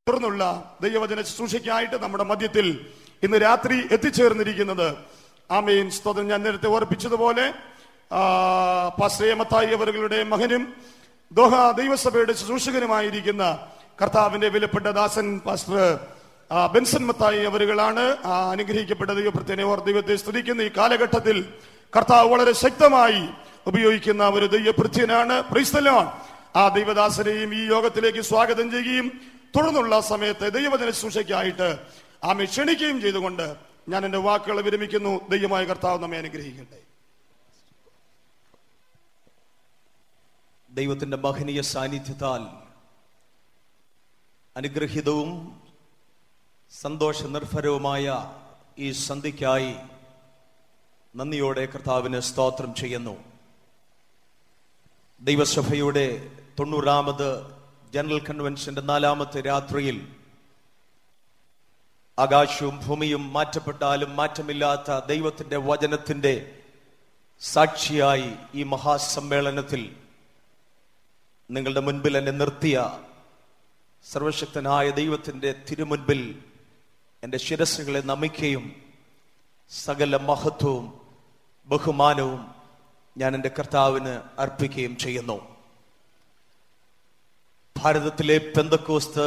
തുടർന്നുള്ള ദൈവവചന ശുശ്രൂഷയ്ക്കായിട്ട് നമ്മുടെ മധ്യത്തിൽ ഇന്ന് രാത്രി എത്തിച്ചേർന്നിരിക്കുന്നത് ആമീൻ സ്തോത്രം ഞാൻ നേരത്തെ ഓർപ്പിച്ചതുപോലെ ആ, പാസ്റ്റർ എ. മത്തായി അവരുടെ മകനും ദോഹ ദൈവസഭയുടെ ശുശ്രൂഷകനുമായിരിക്കുന്ന കർത്താവിന്റെ വിലപ്പെട്ട ദാസൻ പാസ്റ്റർ ആ, ബെൻസൺ മത്തായി അവരുകളാണ് ആ, അനുഗ്രഹിക്കപ്പെട്ട ദൈവപ്രത്യനെ ഓർ ദൈവത്തെ സ്തുതിക്കുന്ന ഈ കാലഘട്ടത്തിൽ കർത്താവ് വളരെ ശക്തമായി ഉപയോഗിക്കുന്ന ഒരു ദൈവപ്രത്യനാണ് പ്രീസ്തലോൺ ആ ദൈവദാസനെയും ഈ യോഗത്തിലേക്ക് സ്വാഗതം ചെയ്യുകയും തുടർന്നുള്ള സമയത്ത് ദൈവവചന ശുശ്രൂഷയ്ക്കായിട്ട് ആമെ ക്ഷണിക്കുകയും ചെയ്തുകൊണ്ട് ഞാൻ എന്റെ വാക്കുകൾ വിരമിക്കുന്നു ദൈവമായ കർത്താവ് നമ്മെ അനുഗ്രഹിക്കട്ടെ ദൈവത്തിന്റെ മഹനീയ സാന്നിധ്യത്താൽ അനുഗ്രഹീതവും സന്തോഷ നിർഭരവുമായ ഈ സന്ധിക്കായി നന്ദിയോടെ കർത്താവിന് സ്തോത്രം ചെയ്യുന്നു ദൈവസഭയുടെ തൊണ്ണൂറാമത് ജനറൽ കൺവെൻഷന്റെ നാലാമത്തെ രാത്രിയിൽ ആകാശവും ഭൂമിയും മാറ്റപ്പെട്ടാലും മാറ്റമില്ലാത്ത ദൈവത്തിന്റെ വചനത്തിന്റെ സാക്ഷിയായി ഈ മഹാസമ്മേളനത്തിൽ നിങ്ങളുടെ മുൻപിൽ എന്നെ നിർത്തിയ സർവശക്തനായ ദൈവത്തിന്റെ തിരുമുൻപിൽ എൻ്റെ ശിരസ്സുകളെ നമിക്കുകയും സകല മഹത്വവും ബഹുമാനവും ഞാൻ എൻ്റെ കർത്താവിന് അർപ്പിക്കുകയും ചെയ്യുന്നു ഭാരതത്തിലെ പെന്തക്കോസ്ത്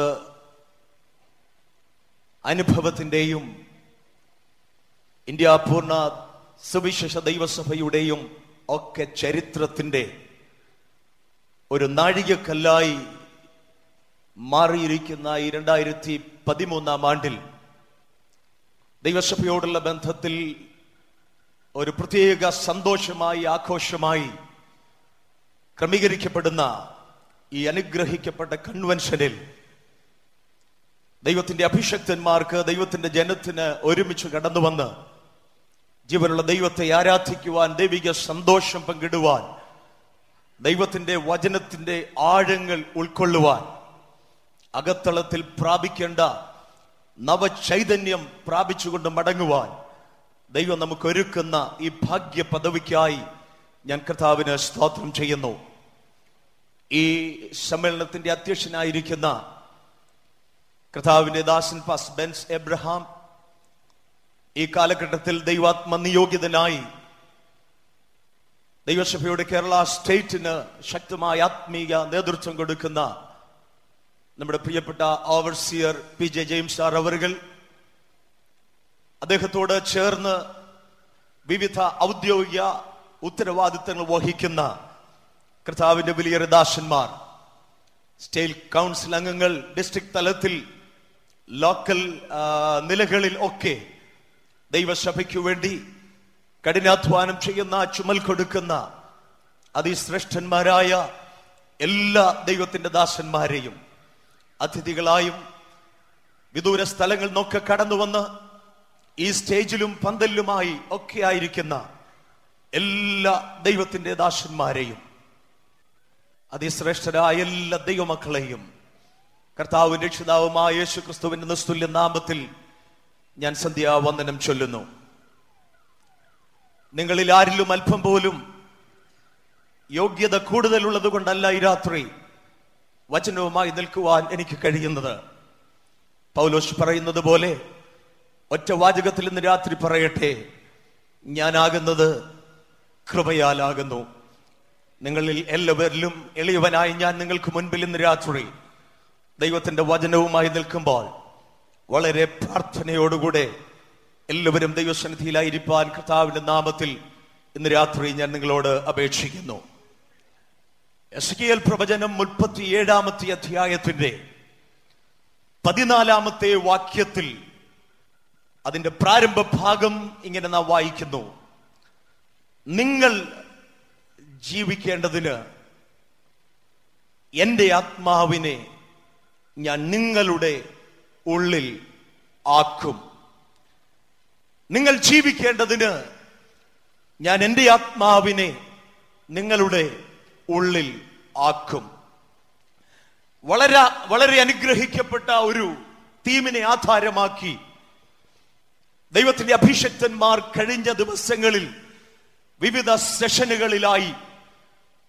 അനുഭവത്തിൻ്റെയും ഇന്ത്യ പൂർണ്ണ സുവിശേഷ ദൈവസഭയുടെയും ഒക്കെ ചരിത്രത്തിൻ്റെ ഒരു നാഴികക്കല്ലായി മാറിയിരിക്കുന്ന ഈ രണ്ടായിരത്തി പതിമൂന്നാം ആണ്ടിൽ ദൈവസഭയോടുള്ള ബന്ധത്തിൽ ഒരു പ്രത്യേക സന്തോഷമായി ആഘോഷമായി ക്രമീകരിക്കപ്പെടുന്ന ഈ അനുഗ്രഹിക്കപ്പെട്ട കൺവെൻഷനിൽ ദൈവത്തിന്റെ അഭിഷക്തന്മാർക്ക് ദൈവത്തിന്റെ ജനത്തിന് ഒരുമിച്ച് കടന്നു വന്ന് ജീവനുള്ള ദൈവത്തെ ആരാധിക്കുവാൻ ദൈവിക സന്തോഷം പങ്കിടുവാൻ ദൈവത്തിന്റെ വചനത്തിന്റെ ആഴങ്ങൾ ഉൾക്കൊള്ളുവാൻ അകത്തളത്തിൽ പ്രാപിക്കേണ്ട നവചൈതന്യം പ്രാപിച്ചുകൊണ്ട് മടങ്ങുവാൻ ദൈവം നമുക്ക് ഒരുക്കുന്ന ഈ ഭാഗ്യ പദവിക്കായി ഞാൻ കർത്താവിന് സ്തോത്രം ചെയ്യുന്നു ഈ സമ്മേളനത്തിന്റെ അധ്യക്ഷനായിരിക്കുന്ന കർത്താവിന്റെ ദാസൻ പാസ് ബെൻസ് എബ്രഹാം ഈ കാലഘട്ടത്തിൽ ദൈവാത്മ നിയോഗിതനായി ദൈവസഭയുടെ കേരള സ്റ്റേറ്റിന് ശക്തമായ ആത്മീയ നേതൃത്വം കൊടുക്കുന്ന നമ്മുടെ പ്രിയപ്പെട്ട overseer P J James sir അവറുകൾ അദ്ദേഹത്തോട് ചേർന്ന് വിവിധ ഔദ്യോഗിക ഉത്തരവാദിത്തങ്ങൾ വഹിക്കുന്ന കർത്താവിന്റെ വലിയ ദാസന്മാർ സ്റ്റേറ്റ് കൗൺസിൽ അംഗങ്ങൾ ഡിസ്ട്രിക്ട് തലത്തിൽ ലോക്കൽ ആ, നിലകളിൽ ഒക്കെ ദൈവസഭയ്ക്കു വേണ്ടി കഠിനാധ്വാനം ചെയ്യുന്ന ചുമൽ കൊടുക്കുന്ന അതിശ്രേഷ്ഠന്മാരായ എല്ലാ ദൈവത്തിന്റെ ദാസന്മാരെയും അതിഥികളായും വിദൂര സ്ഥലങ്ങളിൽ നിന്നൊക്കെ കടന്നു വന്ന് ഈ സ്റ്റേജിലും പന്തലിലുമായി ഒക്കെ ആയിരിക്കുന്ന എല്ലാ ദൈവത്തിന്റെ ദാസന്മാരെയും അതിശ്രേഷ്ഠരായ എല്ലാ ദൈവമക്കളെയും കർത്താവും രക്ഷിതാവുമായ യേശു ക്രിസ്തുവിന്റെ നിസ്തുല്യ നാമത്തിൽ ഞാൻ സന്ധ്യാവന്ദനം ചൊല്ലുന്നു നിങ്ങളിൽ ആരിലും അല്പം പോലും യോഗ്യത കൂടുതലുള്ളത് കൊണ്ടല്ല ഈ രാത്രി വചനവുമായി നിൽക്കുവാൻ എനിക്ക് കഴിയുന്നത് പൗലോസ് പറയുന്നത് പോലെ ഒറ്റ വാചകത്തിൽ ഇന്ന് രാത്രി പറയട്ടെ ഞാനാകുന്നത് കൃപയാലാകുന്നു നിങ്ങളിൽ എല്ലാവരിലും എളിയവനായി ഞാൻ നിങ്ങൾക്ക് മുൻപിൽ ഇന്ന് രാത്രി ദൈവത്തിന്റെ വചനവുമായി നിൽക്കുമ്പോൾ വളരെ പ്രാർത്ഥനയോടുകൂടെ എല്ലാവരും ദൈവസന്നിധിയിലായിരിക്കാൻ കർത്താവിന്റെ നാമത്തിൽ ഇന്ന് രാത്രി ഞാൻ നിങ്ങളോട് അപേക്ഷിക്കുന്നു എസ് കെ എൽ പ്രവചനം മുപ്പത്തിയേഴാമത്തെ അധ്യായത്തിന്റെ പതിനാലാമത്തെ വാക്യത്തിൽ അതിന്റെ പ്രാരംഭ ഭാഗം ഇങ്ങനെ നാം വായിക്കുന്നു നിങ്ങൾ ജീവിക്കേണ്ടതിന് എന്റെ ആത്മാവിനെ ഞാൻ നിങ്ങളുടെ ഉള്ളിൽ ആക്കും നിങ്ങൾ ജീവിക്കേണ്ടതിന് ഞാൻ എൻ്റെ ആത്മാവിനെ നിങ്ങളുടെ ഉള്ളിൽ ആക്കും വളരെ വളരെ അനുഗ്രഹിക്കപ്പെട്ട ഒരു തീമിനെ ആധാരമാക്കി ദൈവത്തിന്റെ അഭിഷക്തന്മാർ കഴിഞ്ഞ ദിവസങ്ങളിൽ വിവിധ സെഷനുകളിലായി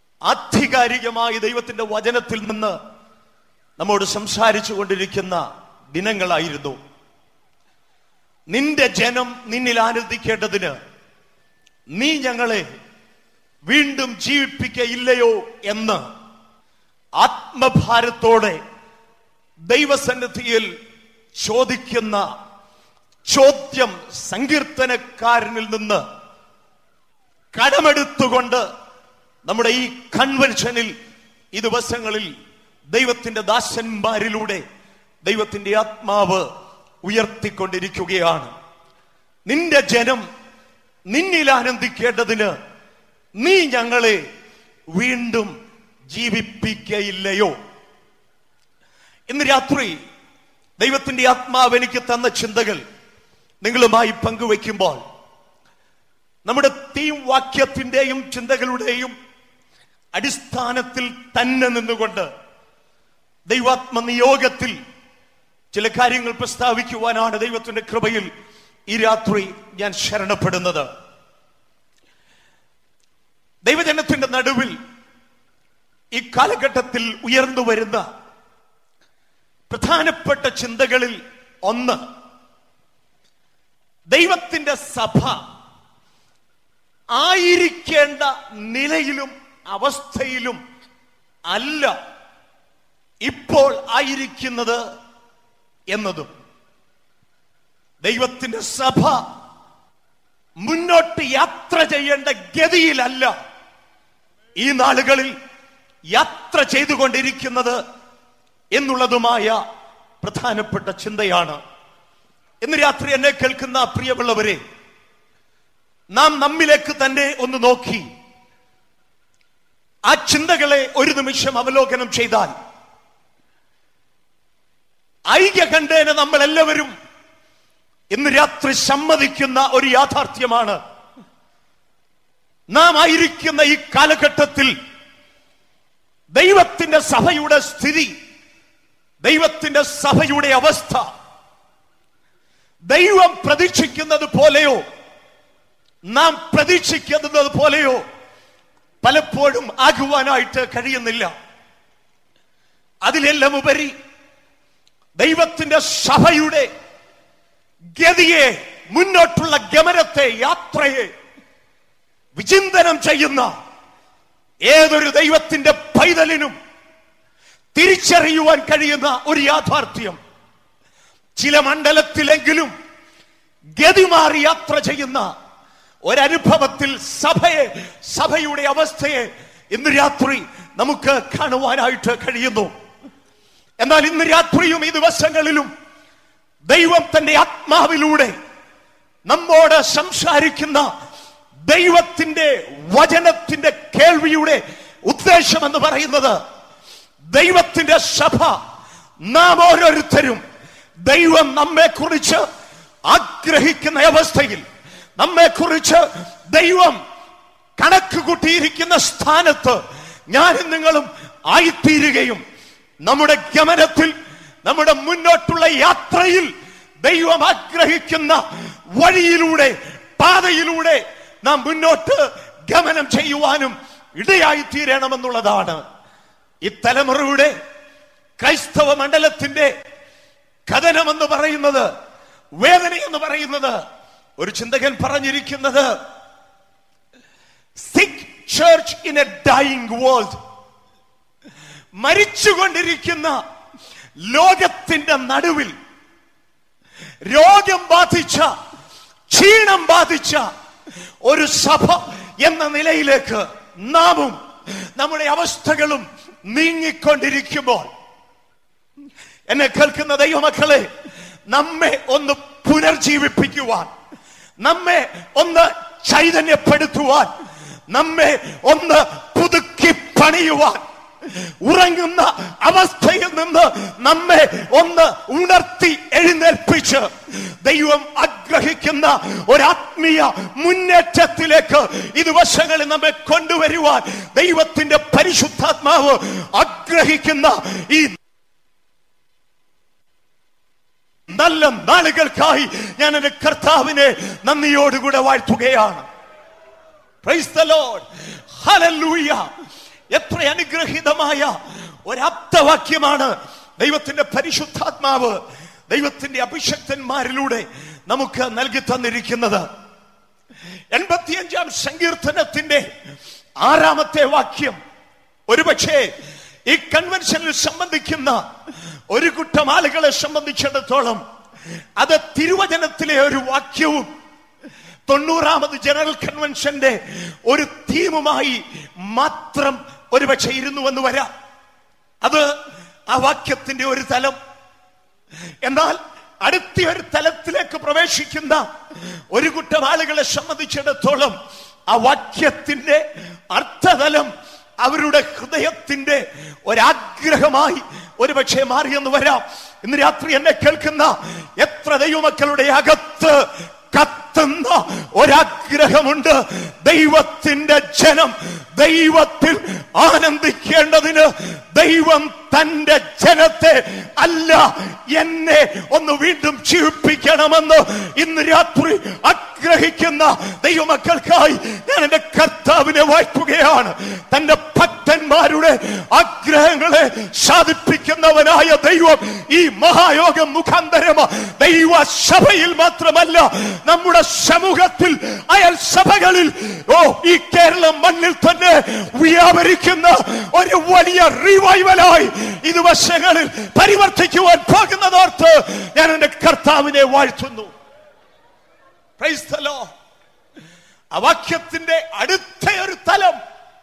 ആധികാരികമായി ദൈവത്തിന്റെ വചനത്തിൽ നിന്ന് നമ്മോട് സംസാരിച്ചു കൊണ്ടിരിക്കുന്ന ദിനങ്ങളായിരുന്നു നിന്റെ ജനം നിന്നിൽ ആനന്ദിക്കേണ്ടതിന് നീ ഞങ്ങളെ വീണ്ടും ജീവിപ്പിക്കയില്ലയോ എന്ന് ആത്മഭാരത്തോടെ ദൈവസന്നിധിയിൽ ചോദിക്കുന്ന ചോദ്യം സങ്കീർത്തനക്കാരനിൽ നിന്ന് കടമെടുത്തുകൊണ്ട് നമ്മുടെ ഈ കൺവെൻഷനിൽ ഈ ദിവസങ്ങളിൽ ദൈവത്തിന്റെ ദാസന്മാരിലൂടെ ദൈവത്തിന്റെ ആത്മാവ് ഉയർത്തിക്കൊണ്ടിരിക്കുകയാണ് നിന്റെ ജനം നിന്നിൽ ആനന്ദിക്കേണ്ടതിന് നീ ഞങ്ങളെ വീണ്ടും ജീവിപ്പിക്കയില്ലയോ ഇന്ന് രാത്രി ദൈവത്തിന്റെ ആത്മാവ് എനിക്ക് തന്ന ചിന്തകൾ നിങ്ങളുമായി പങ്കുവെക്കുമ്പോൾ നമ്മുടെ തീം വാക്യത്തിന്റെയും ചിന്തകളുടെയും അടിസ്ഥാനത്തിൽ തന്നെ നിന്നുകൊണ്ട് ദൈവാത്മ നിയോഗത്തിൽ ചില കാര്യങ്ങൾ പ്രസ്താവിക്കുവാനാണ് ദൈവത്തിന്റെ കൃപയിൽ ഈ രാത്രി ഞാൻ ശരണപ്പെടുന്നത് ദൈവജനത്തിന്റെ നടുവിൽ ഈ കാലഘട്ടത്തിൽ ഉയർന്നു വരുന്ന പ്രധാനപ്പെട്ട ചിന്തകളിൽ ഒന്ന് ദൈവത്തിന്റെ സഭ ആയിരിക്കേണ്ട നിലയിലും അവസ്ഥയിലും അല്ല ഇപ്പോൾ ആയിരിക്കുന്നത് എന്നതും ദൈവത്തിന്റെ സഭ മുന്നോട്ട് യാത്ര ചെയ്യേണ്ട ഗതിയിലല്ല ഈ നാളുകളിൽ യാത്ര ചെയ്തുകൊണ്ടിരിക്കുന്നത് എന്നുള്ളതുമായ പ്രധാനപ്പെട്ട ചിന്തയാണ് ഇന്ന് രാത്രി എന്നെ കേൾക്കുന്ന പ്രിയമുള്ളവരെ നാം നമ്മിലേക്ക് തന്നെ ഒന്ന് നോക്കി ആ ചിന്തകളെ ഒരു നിമിഷം അവലോകനം ചെയ്താൽ ഐക്യകണ്ഠേന നമ്മൾ എല്ലാവരും ഇന്ന് രാത്രി സമ്മതിക്കുന്ന ഒരു യാഥാർത്ഥ്യമാണ് നാം ആയിരിക്കുന്ന ഈ കാലഘട്ടത്തിൽ ദൈവത്തിന്റെ സഭയുടെ സ്ഥിതി ദൈവത്തിന്റെ സഭയുടെ അവസ്ഥ ദൈവം പ്രതീക്ഷിക്കുന്നത് പോലെയോ നാം പ്രതീക്ഷിക്കുന്നത് പോലെയോ പലപ്പോഴും ആകുവാനായിട്ട് കഴിയുന്നില്ല അതിലെല്ലാം ഉപരി ദൈവത്തിന്റെ സഭയുടെ ഗതിയെ മുന്നോട്ടുള്ള ഗമനത്തെ യാത്രയെ വിചിന്തനം ചെയ്യുന്ന ഏതൊരു ദൈവത്തിന്റെ പൈതലിനും തിരിച്ചറിയുവാൻ കഴിയുന്ന ഒരു യാഥാർത്ഥ്യം ചില മണ്ഡലത്തിലെങ്കിലും ഗതി മാറി യാത്ര ചെയ്യുന്ന ഒരനുഭവത്തിൽ സഭയെ സഭയുടെ അവസ്ഥയെ ഇന്ന് രാത്രി നമുക്ക് കാണുവാനായിട്ട് കഴിയുന്നു എന്നാൽ ഇന്ന് രാത്രിയും ഈ ദിവസങ്ങളിലും ദൈവം തന്റെ ആത്മാവിലൂടെ നമ്മോട് സംസാരിക്കുന്ന ദൈവത്തിന്റെ വചനത്തിന്റെ കേൾവിയുടെ ഉദ്ദേശം എന്ന് പറയുന്നത് ദൈവത്തിന്റെ സഭ നാം ഓരോരുത്തരും ദൈവം നമ്മെ കുറിച്ച് ആഗ്രഹിക്കുന്ന അവസ്ഥയിൽ നമ്മെ കുറിച്ച് ദൈവം കണക്ക് കൂട്ടിയിരിക്കുന്ന സ്ഥാനത്ത് ഞാനും നിങ്ങളും ആയിത്തീരുകയും നമ്മുടെ ഗമനത്തിൽ നമ്മുടെ മുന്നോട്ടുള്ള യാത്രയിൽ ദൈവം ആഗ്രഹിക്കുന്ന വഴിയിലൂടെ പാതയിലൂടെ നാം മുന്നോട്ട് ഗമനം ചെയ്യുവാനും ഇടയായി തീരണമെന്നുള്ളതാണ് ഈ തലമുറയുടെ ക്രൈസ്തവ മണ്ഡലത്തിന്റെ കഥനമെന്ന് പറയുന്നത് വേദന എന്ന് പറയുന്നത് ഒരു ചിന്തകൻ പറഞ്ഞിരിക്കുന്നത് sick church in a dying world മരിച്ചുകൊണ്ടിരിക്കുന്ന ലോകത്തിന്റെ നടുവിൽ രോഗം ബാധിച്ച ക്ഷീണം ബാധിച്ച ഒരു സഭ എന്ന നിലയിലേക്ക് നാമും നമ്മുടെ അവസ്ഥകളും നീങ്ങിക്കൊണ്ടിരിക്കുമ്പോൾ എന്നെ കേൾക്കുന്ന ദൈവമക്കളെ നമ്മെ ഒന്ന് പുനർജീവിപ്പിക്കുവാൻ നമ്മെ ഒന്ന് ചൈതന്യപ്പെടുത്തുവാൻ നമ്മെ ഒന്ന് പുതുക്കി പണിയുവാൻ ഉറങ്ങുന്ന അവസ്ഥയിൽ നിന്ന് നമ്മെ ഒന്ന് ഉണർത്തി എഴുന്നേൽപ്പിച്ച് ദൈവം ആഗ്രഹിക്കുന്ന ഒരാത്മീയ മുന്നേറ്റത്തിലേക്ക് ഇത് വശങ്ങളിൽ നമ്മെ കൊണ്ടുവരുവാൻ ദൈവത്തിന്റെ പരിശുദ്ധാത്മാവ് ആഗ്രഹിക്കുന്ന ഈ നല്ല നാളുകൾക്കായി ഞാൻ എന്റെ കർത്താവിനെ നന്ദിയോടുകൂടെ വാഴ്ത്തുകയാണ് Praise the Lord. Hallelujah. എത്ര അനുഗ്രഹീതമായ ഒരപ്തവാക്യമാണ് ദൈവത്തിന്റെ പരിശുദ്ധാത്മാവ് ദൈവത്തിന്റെ അഭിഷക്തന്മാരിലൂടെ നമുക്ക് നൽകി തന്നിരിക്കുന്നത് എൺപത്തിയഞ്ചാം സങ്കീർത്തനത്തിന്റെ ആറാമത്തെ വാക്യം ഒരുപക്ഷെ ഈ കൺവെൻഷനിൽ സംബന്ധിക്കുന്ന ഒരു കൂട്ടം ആളുകളെ സംബന്ധിച്ചിടത്തോളം അത് തിരുവചനത്തിലെ ഒരു വാക്യവും തൊണ്ണൂറാമത് ജനറൽ കൺവെൻഷന്റെ ഒരു തീമുമായി മാത്രം ഒരുപക്ഷെ ഇരുന്നുവെന്ന് വരാം അത് ആ വാക്യത്തിന്റെ ഒരു തലം എന്നാൽ അടുത്ത ഒരു തലത്തിലേക്ക് പ്രവേശിക്കുന്ന ഒരു കൂട്ടം ആളുകളെ സംബന്ധിച്ചിടത്തോളം ആ വാക്യത്തിന്റെ അർത്ഥതലം അവരുടെ ഹൃദയത്തിന്റെ ഒരാഗ്രഹമായി ഒരുപക്ഷെ മാറിയെന്ന് വരാം ഇന്ന് രാത്രി എന്നെ കേൾക്കുന്ന എത്ര ദൈവമക്കളുടെ അകത്ത് കത്തുന്ന ഒരാഗ്രഹമുണ്ട് ദൈവത്തിന്റെ ജനം ദൈവത്തിൽ ആനന്ദിക്കേണ്ടതിന് ദൈവം തന്റെ ജനത്തെ അല്ല എന്നെ ഒന്ന് വീണ്ടും ജീവിപ്പിക്കണമെന്ന് ഇന്ന് രാത്രി ആഗ്രഹിക്കുന്ന ദൈവമക്കൾക്കായി ഞാൻ എന്റെ കർത്താവിനെ വായിക്കുകയാണ് തന്റെ ഭക്തന്മാരുടെ ആഗ്രഹങ്ങളെ സാധിപ്പിക്കുന്നവനായ ദൈവം ഈ മഹായോഗം മുഖാന്തരം ദൈവ സഭയിൽ മാത്രമല്ല നമ്മുടെ സമൂഹത്തിൽ അയൽ സഭകളിൽ ഓ ഈ കേരളം മണ്ണിൽ തന്നെ വ്യാപരിക്കുന്ന ഒരു വലിയ റിവൈവലായി ഇത് വശങ്ങളിൽ പരിവർത്തിക്കുവാൻ പോകുന്നതോർത്ത് ഞാൻ എന്റെ കർത്താവിനെ വാഴ്ത്തുന്നു Praise the Lord. ആ വാക്യത്തിന്റെ അടുത്ത ഒരു തലം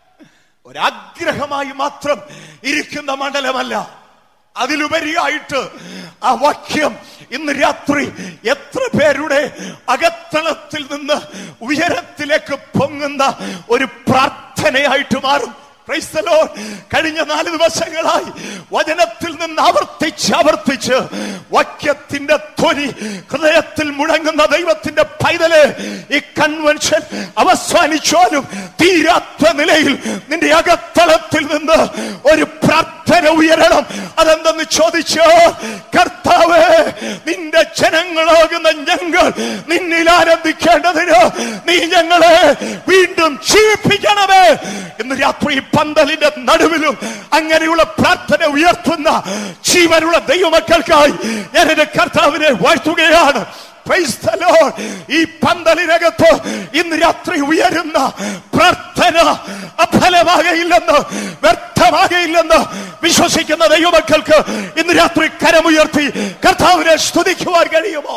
ഒരാഗ്രഹമായി മാത്രം ഇരിക്കുന്ന മണ്ഡലമല്ല അതിലുപരിയായിട്ട് ആ വാക്യം ഇന്ന് രാത്രി എത്ര പേരുടെ അകത്തളത്തിൽ നിന്ന് ഉയരത്തിലേക്ക് പൊങ്ങുന്ന ഒരു പ്രാർത്ഥനയായിട്ട് മാറും Praise the Lord. കഴിഞ്ഞ നാല് ദിവസങ്ങളായി വചനത്തിൽ നിന്ന് ആവർത്തിച്ച് ആവർത്തിച്ച് വാക്യത്തിന്റെ ധ്വനി ഹൃദയത്തിൽ മുഴങ്ങുന്ന ദൈവത്തിന്റെ പൈതല് ഈ കൺവെൻഷൻ അവസാനിച്ചാലും തീരാത്ത നിലയിൽ നിന്റെ അകത്തളത്തിൽ നിന്ന് ഒരു പ്രാർത്ഥന ഉയരണം അതെന്തെന്ന് ചോദിച്ചോ കർത്താവേ നിന്റെ ജനങ്ങളാകുന്ന ഞങ്ങൾ നിന്നിൽ ആനന്ദിക്കേണ്ടതിന് നീ ഞങ്ങളെ വീണ്ടും ജീവിപ്പിക്കണമേ ഇന്ന് രാത്രി ഈ പന്തലിന്റെ നടുവിലും അങ്ങനെയുള്ള പ്രാർത്ഥന ഉയർത്തുന്ന ജീവനുള്ള ദൈവമക്കൾക്കായി ഞാൻ എന്റെ കർത്താവിനെ വാഴ്ത്തുകയാണ് Praise the Lord. ഈ പന്തലിനകത്ത് ഇന്ന് രാത്രി ഉയരുന്ന പ്രാർത്ഥന അഫലമാകയില്ലെന്ന് വ്യർത്ഥമാകയില്ലെന്ന് വിശ്വസിക്കുന്ന ദൈവമക്കൾക്ക് ഇന്ന് രാത്രി കരമുയർത്തി കർത്താവിനെ സ്തുതിക്കുവാൻ കഴിയുമോ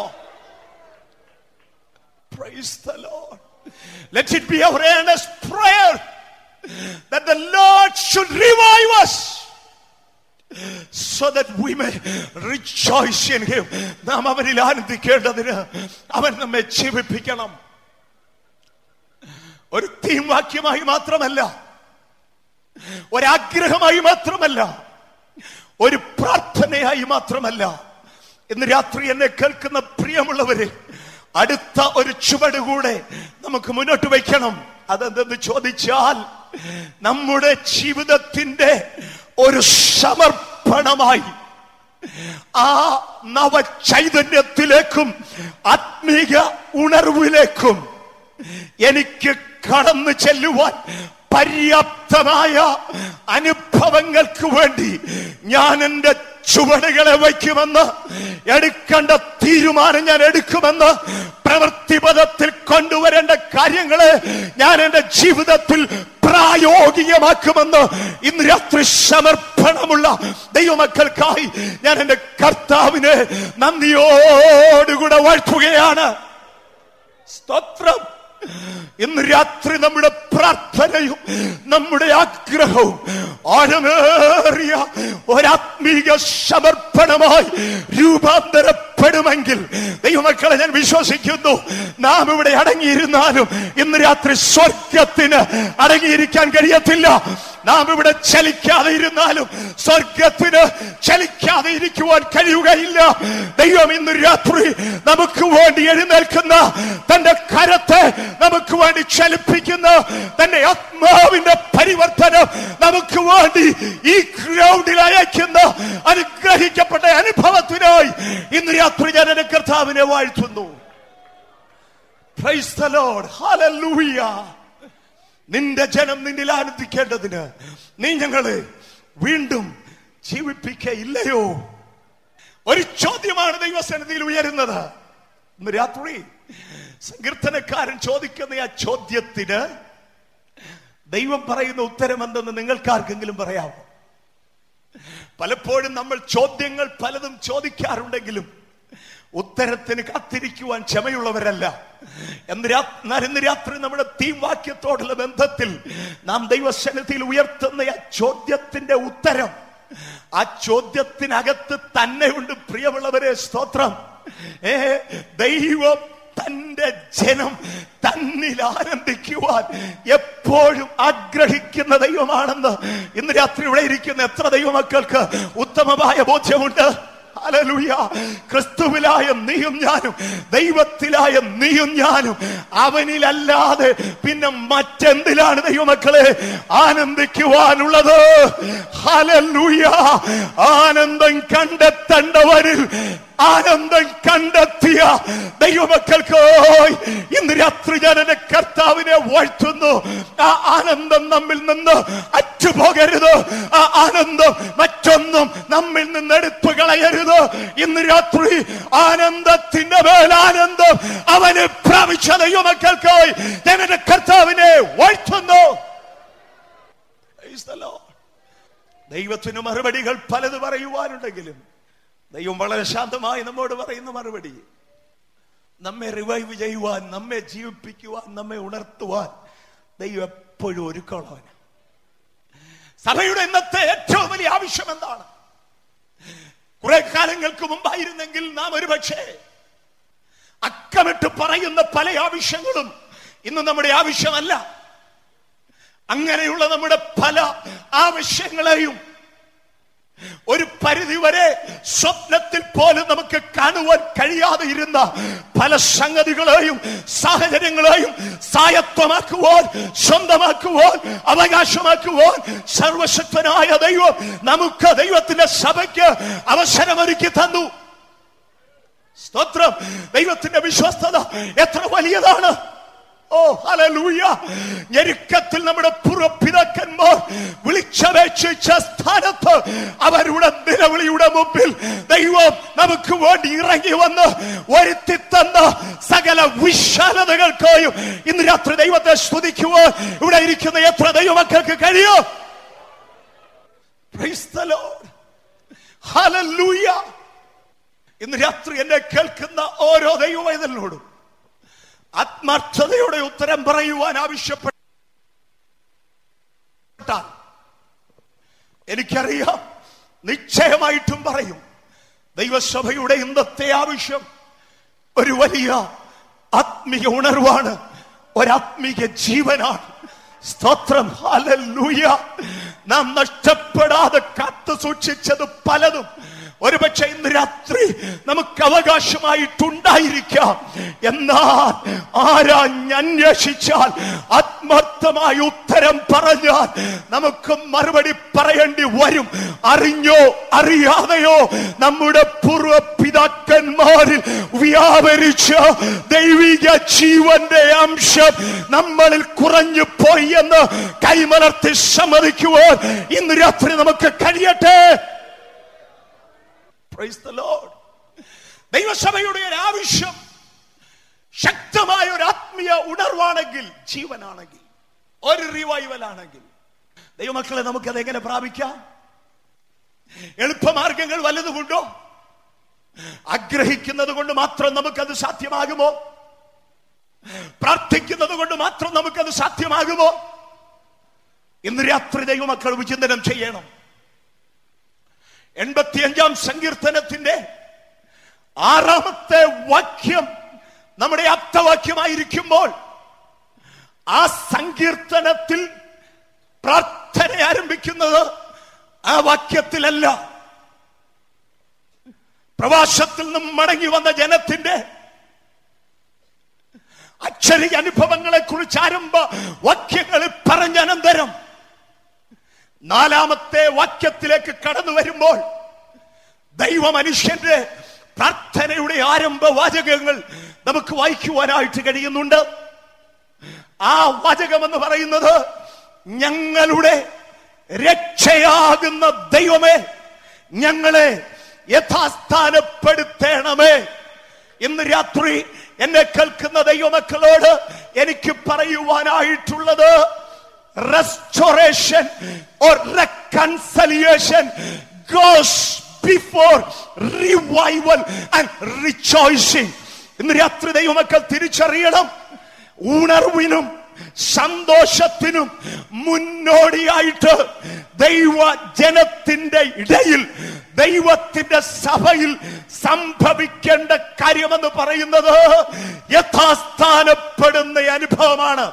Praise the Lord. Let it be our earnest prayer that the Lord should revive us so that we may rejoice in him. നാം അവനിൽ ആനന്ദിക്കേണ്ടതിന് അവൻ നമ്മെ ജീവിപ്പിക്കണം ഒരു തീം വാക്യമായി മാത്രമല്ല ഒരാഗ്രഹമായി മാത്രമല്ല ഒരു പ്രാർത്ഥനയായി മാത്രമല്ല ഇന്ന് രാത്രി എന്നെ കേൾക്കുന്ന പ്രിയമുള്ളവരെ അടുത്ത ഒരു ചുവട് കൂടെ നമുക്ക് മുന്നോട്ട് വയ്ക്കണം അതെന്തെന്ന് ചോദിച്ചാൽ നമ്മുടെ ജീവിതത്തിന്റെ ഒരു സമർപ്പണമായി ആ നവചൈതന്യത്തിലേക്കും ആത്മീക ഉണർവിലേക്കും എനിക്ക് കടന്നു ചെല്ലുവാൻ പര്യാപ്തമായ അനുഭവങ്ങൾക്ക് വേണ്ടി ഞാൻ എന്റെ ചുവടുകളെ വയ്ക്കുമെന്ന് എടുക്കേണ്ട തീരുമാനം ഞാൻ എടുക്കുമെന്ന് പ്രവൃത്തിപഥത്തിൽ കൊണ്ടുവരേണ്ട കാര്യങ്ങളെ ഞാൻ എന്റെ ജീവിതത്തിൽ പ്രായോഗികമാക്കുമെന്ന് ഇന്ന് രാത്രി സമർപ്പണമുള്ള ദൈവമക്കൾക്കായി ഞാൻ എന്റെ കർത്താവിനെ നന്ദിയോടുകൂടെ വാഴ്ത്തുകയാണ് സ്തോത്രം ഇന്ന് രാത്രി നമ്മുടെ പ്രാർത്ഥനയും നമ്മുടെ ആഗ്രഹവും ആഴമേറിയ ഒരാത്മീക സമർപ്പണമായി രൂപാന്തരപ്പെടുമെങ്കിൽ ദൈവമക്കളെ ഞാൻ വിശ്വസിക്കുന്നു നാം ഇവിടെ അടങ്ങിയിരുന്നാലും ഇന്ന് രാത്രി സ്വർഗത്തിന് അടങ്ങിയിരിക്കാൻ കഴിയത്തില്ല നാം ഇവിടെ ചലിക്കാതെ ഇരുന്നാലും സ്വർഗത്തിന് ചലിക്കാതെ ഇരിക്കുവാൻ കഴിയുകയില്ല ദൈവം ഇന്ന് രാത്രി നമുക്ക് വേണ്ടി എഴുന്നേൽക്കുന്ന തന്റെ കരത്തെ നമുക്ക് വേണ്ടി ചലിപ്പിക്കുന്ന തന്റെ ആത്മാവിന്റെ പരിവർത്തനം നമുക്ക് വേണ്ടി ഈ ക്രൗഡിൽ അയക്കുന്ന അനുഗ്രഹിക്കപ്പെട്ട അനുഭവത്തിനായി ഇന്ന് രാത്രി ഞാൻ എന്റെ കർത്താവിനെ വാഴ്ത്തുന്നു Praise the Lord. Hallelujah. നിന്റെ ജനം നിന്നിൽ ആനന്ദിക്കേണ്ടതിന് നീ ഞങ്ങളെ വീണ്ടും ജീവിപ്പിക്കയില്ലയോ ഒരു ചോദ്യമാണ് ദൈവസന്നിധിയിൽ ഉയരുന്നത് ഇന്ന് രാത്രി സങ്കീർത്തനക്കാരൻ ചോദിക്കുന്ന ആ ചോദ്യത്തിന് ദൈവം പറയുന്ന ഉത്തരം എന്തെന്ന് നിങ്ങൾക്കാർക്കെങ്കിലും പറയാമോ പലപ്പോഴും നമ്മൾ ചോദ്യങ്ങൾ പലതും ചോദിക്കാറുണ്ടെങ്കിലും ഉത്തരത്തിന് കാത്തിരിക്കുവാൻ ക്ഷമയുള്ളവരല്ല എന്ന് രാ- എന്നാൽ ഇന്ന് രാത്രി നമ്മുടെ തീം വാക്യത്തോടുള്ള ബന്ധത്തിൽ നാം ദൈവസന്നിധിയിൽ ഉയർത്തുന്ന ആ ചോദ്യത്തിന്റെ ഉത്തരം ആ ചോദ്യത്തിനകത്ത് തന്നെ ഉണ്ട് പ്രിയമുള്ളവരെ സ്തോത്രം ഏ ദൈവം തന്റെ ജനം തന്നിൽ ആനന്ദിക്കുവാൻ എപ്പോഴും ആഗ്രഹിക്കുന്ന ദൈവമാണെന്ന് ഇന്ന് രാത്രി ഇവിടെ ഇരിക്കുന്ന എത്ര ദൈവമക്കൾക്ക് ഉത്തമമായ ബോധ്യമുണ്ട് ഹല്ലേലൂയ ക്രിസ്തുവിലായ നീയും ഞാനും ദൈവത്തിലായ നീയും ഞാനും അവനിലല്ലാതെ പിന്നെ മറ്റെന്തിലാണ് ദൈവമക്കളെ ആനന്ദിക്കുവാനുള്ളത് ഹല്ലേലൂയ ആനന്ദം കണ്ടെത്തേണ്ടവരിൽ ആനന്ദം കണ്ടെത്തിയ ദൈവമക്കൾക്ക് ഇന്ന് രാത്രി ഞാൻ എന്റെ കർത്താവിനെ വാഴ്ത്തുന്നു ആ ആനന്ദം നമ്മിൽ നിന്ന് അറ്റുപോകരുത് ആ ആനന്ദം മറ്റൊന്നും നമ്മിൽ നിന്ന് എടുത്തു കളയരുത് ഇന്ന് രാത്രി ആനന്ദത്തിന്റെ മേൽ ആനന്ദം അവന് പ്രാപിച്ച ദൈവമക്കൾക്കായി ഞാൻ എന്റെ കർത്താവിനെ വാഴ്ത്തുന്നു Praise the Lord. ദൈവത്തിന് മറുപടികൾ പലത് പറയുവാനുണ്ടെങ്കിലും ദൈവം വളരെ ശാന്തമായി നമ്മോട് പറയുന്ന മറുപടി നമ്മെ റിവൈവ് ചെയ്യുവാൻ നമ്മെ ജീവിപ്പിക്കുവാൻ നമ്മെ ഉണർത്തുവാൻ ദൈവം എപ്പോഴും ഒരുക്കമുള്ളവന് സഭയുടെ ഇന്നത്തെ ഏറ്റവും വലിയ ആവശ്യം എന്താണ് കുറെ കാലങ്ങൾക്ക് മുമ്പായിരുന്നെങ്കിൽ നാം ഒരുപക്ഷെ അക്കമിട്ട് പറയുന്ന പല ആവശ്യങ്ങളും ഇന്ന് നമ്മുടെ ആവശ്യമല്ല അങ്ങനെയുള്ള നമ്മുടെ പല ആവശ്യങ്ങളെയും ഒരു പരിധി വരെ സ്വപ്നത്തിൽ പോലും നമുക്ക് കാണുവാൻ കഴിയാതെ ഇരുന്ന പല സംഗതികളെയും സാഹചര്യങ്ങളെയും സായത്വമാക്കുവാൻ സ്വന്തമാക്കുവാൻ അവകാശമാക്കുവാൻ സർവശക്തനായ ദൈവം നമുക്ക് ദൈവത്തിന്റെ സഭയ്ക്ക് അവസരമൊരുക്കി തന്നു സ്തോത്രം ദൈവത്തിന്റെ വിശ്വസ്തത എത്ര വലിയതാണ് ഓ ഹലലൂയ ഞെരുക്കത്തിൽ നമ്മുടെ പുറപ്പിതാക്കന്മാർ വിളിച്ചപേക്ഷിച്ച സ്ഥാനത്ത് അവരുടെ നിലവിളിയുടെ മുമ്പിൽ ദൈവം നമുക്ക് വേണ്ടി ഇറങ്ങി വന്ന് വരുത്തി തന്ന സകല വിശാലതകൾക്കായും ഇന്ന് രാത്രി ദൈവത്തെ സ്തുതിക്കുവാൻ ഇവിടെ ഇരിക്കുന്ന എത്ര ദൈവമക്കൾക്ക് കഴിയോ Praise the Lord. Hallelujah. ഇന്ന് രാത്രി എന്നെ കേൾക്കുന്ന ഓരോ ദൈവവേദനോടും ആത്മാർത്ഥതയോടെ ഉത്തരം പറയുവാൻ ആവശ്യപ്പെട്ടാൽ എനിക്കറിയാം നിശ്ചയമായിട്ടും പറയും ദൈവസഭയുടെ ഇന്നത്തെ ആവശ്യം ഒരു വലിയ ആത്മീയ ഉണർവാണ് ഒരാത്മീയ ജീവനാണ് സ്തോത്രം ഹല്ലേലൂയ നാം നഷ്ടപ്പെടാതെ കാത്തു സൂക്ഷിച്ചത് പലതും ഒരുപക്ഷെ ഇന്ന് രാത്രി നമുക്ക് അവകാശമായിട്ടുണ്ടായിരിക്കാം എന്നാൽ ആരാഞ്ഞന്വേഷിച്ചാൽ ആത്മാർത്ഥമായ ഉത്തരം പറഞ്ഞാൽ നമുക്ക് മറുപടി പറയേണ്ടി വരും അറിഞ്ഞോ അറിയാതെയോ നമ്മുടെ പൂർവ്വ പിതാക്കന്മാരിൽ വ്യാപരിച്ച ദൈവിക ജീവന്റെ അംശം നമ്മളിൽ കുറഞ്ഞു പോയി എന്ന് കൈമലർത്തി സമ്മതിക്കുവാൻ ഇന്ന് രാത്രി നമുക്ക് കഴിയട്ടെ Praise the Lord. ദൈവസഭയുടെ ഒരു ആവശ്യം ശക്തമായ ഒരു ആത്മീയ ഉണർവാണെങ്കിൽ ജീവനാണെങ്കിൽ ഒരു റിവൈവൽ ആണെങ്കിൽ ദൈവമക്കളെ നമുക്കത് എങ്ങനെ പ്രാപിക്കാം എളുപ്പമാർഗങ്ങൾ വല്ലതുമുണ്ടോ ആഗ്രഹിക്കുന്നത് കൊണ്ട് മാത്രം നമുക്കത് സാധ്യമാകുമോ പ്രാർത്ഥിക്കുന്നത് കൊണ്ട് മാത്രം നമുക്കത് സാധ്യമാകുമോ ഇന്ന് രാത്രി ദൈവമക്കൾ വിചിന്തനം ചെയ്യണം എൺപത്തിയഞ്ചാം സങ്കീർത്തനത്തിന്റെ ആറാമത്തെ വാക്യം നമ്മുടെ ആപ്തവാക്യമായിരിക്കുമ്പോൾ ആ സങ്കീർത്തനത്തിൽ പ്രാർത്ഥന ആരംഭിക്കുന്നത് ആ വാക്യത്തിലല്ല പ്രവാസത്തിൽ നിന്നും മടങ്ങി വന്ന ജനത്തിന്റെ അക്ഷരി അനുഭവങ്ങളെ കുറിച്ച് ആരംഭ വാക്യങ്ങളിൽ പറഞ്ഞ അനന്തരം നാലാമത്തെ വാക്യത്തിലേക്ക് കടന്നു വരുമ്പോൾ ദൈവ മനുഷ്യന്റെ പ്രാർത്ഥനയുടെ ആരംഭ വാചകങ്ങൾ നമുക്ക് വായിക്കുവാനായിട്ട് കഴിയുന്നുണ്ട് ആ വാചകം എന്ന് പറയുന്നത് ഞങ്ങളുടെ രക്ഷയാകുന്ന ദൈവമേ ഞങ്ങളെ യഥാസ്ഥാനപ്പെടുത്തേണമേ ഇന്ന് രാത്രി എന്നെ കേൾക്കുന്ന ദൈവമക്കളോട് എനിക്ക് പറയുവാനായിട്ടുള്ളത് restoration or reconciliation goes before revival and rejoicing ഇന്ന് രാത്രി ദൈവമക്കൾ തിരിച്ചറിയണം ഉണർവിനും സന്തോഷത്തിനും മുന്നോടിയായിട്ട് ദൈവ ജനത്തിന്റെ ഇടയിൽ ദൈവത്തിന്റെ സഭയിൽ സംഭവിക്കേണ്ട കാര്യമെന്ന് പറയുന്നത് യഥാസ്ഥാനപ്പെടുന്ന അനുഭവമാണ്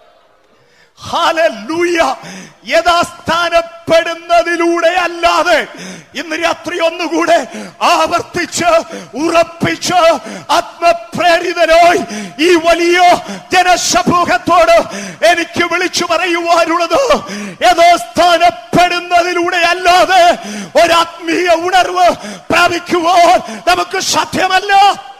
ഹാലൂയ യഥാസ്ഥാനപ്പെടുന്നതിലൂടെ അല്ലാതെ ഇന്ന് രാത്രി ഒന്നുകൂടെ ആവർത്തിച്ച് ഉറപ്പിച്ച് ആത്മപ്രേരിതനായി ഈ വലിയ ജനസമൂഹത്തോട് എനിക്ക് വിളിച്ചു പറയുവാനുള്ളത് യഥാസ്ഥാനപ്പെടുന്നതിലൂടെ അല്ലാതെ ഒരാത്മീയ ഉണർവ് പ്രാപിക്കുവാൻ നമുക്ക് സാധ്യമല്ല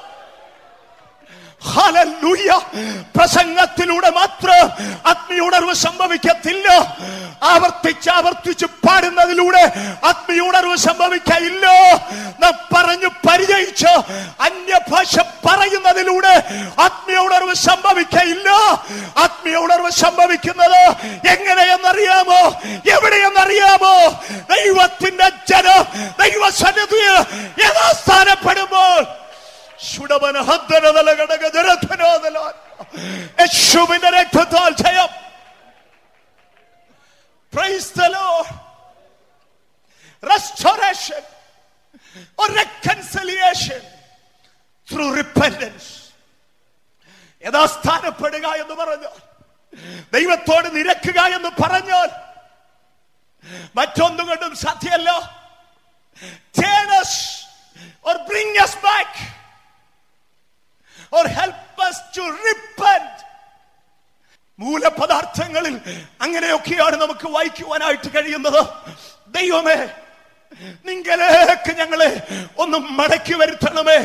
ഹല്ലേലൂയ പ്രസംഗത്തിലൂടെ മാത്രം ആത്മീയ ഉണർവ് സംഭവിക്കത്തില്ല ആവർത്തിച്ച് ആവർത്തിച്ച് പാടുന്നതിലൂടെ ആത്മീയ ഉണർവ് സംഭവിക്കയില്ല നാം പറഞ്ഞു പരിചയിച്ച് അന്യഭാഷ പറയുന്നതിലൂടെ ആത്മീയ ഉണർവ് സംഭവിക്കയില്ല ആത്മീയ ഉണർവ് സംഭവിക്കുന്നത് എങ്ങനെയെന്നറിയാമോ എവിടെയെന്നറിയാമോ ദൈവത്തിന്റെ ജനം ദൈവസന്നിധിയിൽ യഥാസ്ഥാനപ്പെടുമ്പോൾ ശുടവന ഹദ്ദനതല ഘടക ജനധനോദലാൻ. യേശുവിന്റെ രക്തത്താൽ ജയം Praise the Lord. Restoration or reconciliation through repentance. യഥാസ്ഥാനപ്പെടുക എന്ന് പറഞ്ഞാൽ ദൈവത്തോട് നിരക്കുക എന്ന് പറഞ്ഞാൽ മറ്റൊന്നും കൊണ്ടും സാധ്യമല്ല Turn us or bring us back or help us to repent. മൂലപദാർത്ഥങ്ങളിൽ അങ്ങനെയൊക്കെയാണ് നമുക്ക് വായിക്കുവാനായിട്ട് കഴിയുന്നത് ദൈവമേ നിങ്കലേക്ക് ഞങ്ങളെ ഒന്ന് മടക്കി വരുത്തണമേ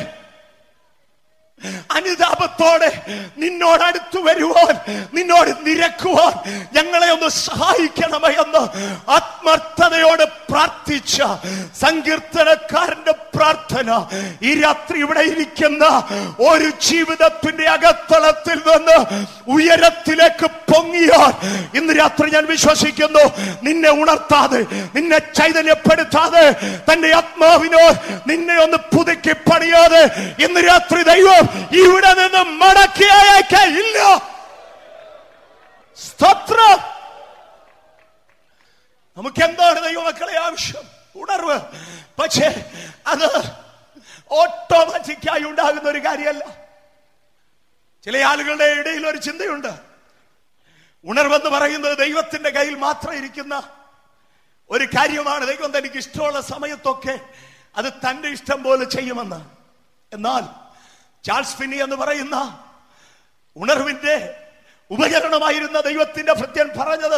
അനുതാപത്തോടെ നിന്നോട് അടുത്തു വരുവാൻ നിന്നോട് നിരക്കുവാൻ ഞങ്ങളെ ഒന്ന് സഹായിക്കണമേ എന്ന് ആത്മാർത്ഥതയോട് പ്രാർത്ഥിച്ച സങ്കീർത്തനക്കാരന്റെ പ്രാർത്ഥന ഈ രാത്രി ഇവിടെ ഇരിക്കുന്ന ഒരു ജീവിതത്തിന്റെ അകത്തളത്തിൽ നിന്ന് ഉയരത്തിലേക്ക് പൊങ്ങിയാൽ ഇന്ന് രാത്രി ഞാൻ വിശ്വസിക്കുന്നു നിന്നെ ഉണർത്താതെ നിന്നെ ചൈതന്യപ്പെടുത്താതെ തന്റെ ആത്മാവിനോ നിന്നെ ഒന്ന് പുതുക്കി പണിയാതെ ഇന്ന് രാത്രി ദൈവം ഇവിടെ നിന്ന് മടക്കി അയക്കയില്ല സ്തോത്രം നമുക്ക് എന്താണ് ദൈവമക്കളെ ആവശ്യം ഉണർവ് പക്ഷേ അത് ഓട്ടോമാറ്റിക്കായി ഉണ്ടാകുന്ന ഒരു കാര്യമല്ല ചില ആളുകളുടെ ഇടയിൽ ഒരു ചിന്തയുണ്ട് ഉണർവെന്ന് പറയുന്നത് ദൈവത്തിന്റെ കയ്യിൽ മാത്രം ഇരിക്കുന്ന ഒരു കാര്യമാണ് ദൈവം തനിക്ക് ഇഷ്ടമുള്ള സമയത്തൊക്കെ അത് തന്റെ ഇഷ്ടം പോലെ ചെയ്യുമെന്ന് എന്നാൽ ചാൾസ് ഫിന്നി എന്ന് പറയുന്ന ഉണർവിന്റെ ഉപകരണമായിരുന്ന ദൈവത്തിന്റെ ഭൃത്യൻ പറഞ്ഞത്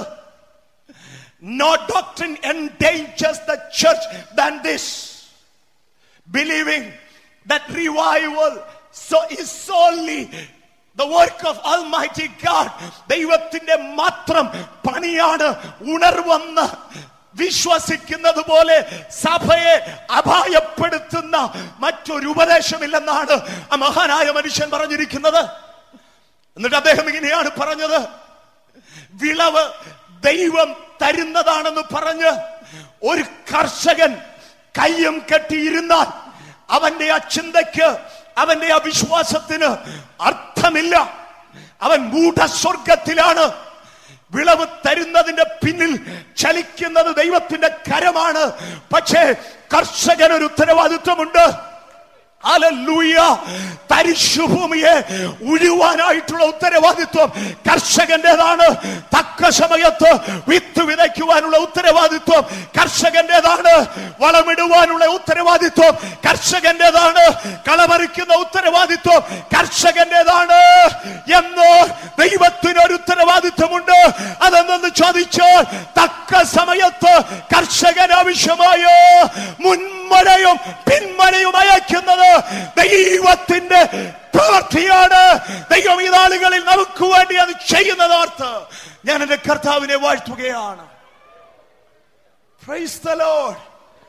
no doctrine endangers the church than this believing that revival so is solely the work of almighty god ദൈവത്തിന്റെ മാത്രം പണിയാണ് ഉണർവെന്ന് വിശ്വസിക്കുന്നത് പോലെ സഭയെ അപായപ്പെടുത്തുന്ന മറ്റൊരു ഉപദേശമില്ലെന്നാണ് ആ മഹാനായ മനുഷ്യൻ പറഞ്ഞിരിക്കുന്നത് എന്നിട്ട് അദ്ദേഹം ഇങ്ങനെയാണ് പറഞ്ഞത് വിളവ് ദൈവം തരുന്നതാണെന്ന് പറഞ്ഞ് ഒരു കർഷകൻ കയ്യും കെട്ടിയിരുന്നാൽ അവന്റെ ആ ചിന്തയ്ക്ക് അവന്റെ ആ വിശ്വാസത്തിന് അർത്ഥമില്ല അവൻ മൂഢസ്വർഗത്തിലാണ് വിളവ് തരുന്നതിന്റെ പിന്നിൽ ചലിക്കുന്നത് ദൈവത്തിന്റെ കരമാണ് പക്ഷേ കർഷകൻ ഒരു ഉത്തരവാദിത്വമുണ്ട് ഹല്ലേലൂയ. തരിശുഭൂമിയെ ഉഴുവാനായിട്ടുള്ള ഉത്തരവാദിത്വം കർഷകന്റേതാണ് തക്ക സമയത്ത് വിത്ത് വിതയ്ക്കുവാനുള്ള ഉത്തരവാദിത്വം കർഷകന്റേതാണ് വളമിടുവാനുള്ള ഉത്തരവാദിത്വം കർഷകന്റേതാണ് കളപറിക്കുന്ന ഉത്തരവാദിത്വം കർഷകന്റേതാണ് എന്ന് ദൈവത്തിന് ഒരു ഉത്തരവാദിത്വമുണ്ട് അതെന്തെന്ന് ചോദിച്ചാൽ തക്ക സമയത്ത് കർഷകൻ ആവശ്യമായ മുൻമഴയും പിന്മഴയും അയക്കുന്നത് ദൈവത്തിന്റെ പ്രവൃത്തിയാണ് ദൈവം ഈ നാളുകളിൽ നമുക്ക് വേണ്ടി അത് ചെയ്യുന്നത് ഓർത്ത് ഞാൻ എന്റെ കർത്താവിനെ വാഴ്ത്തുകയാണ് Praise the Lord.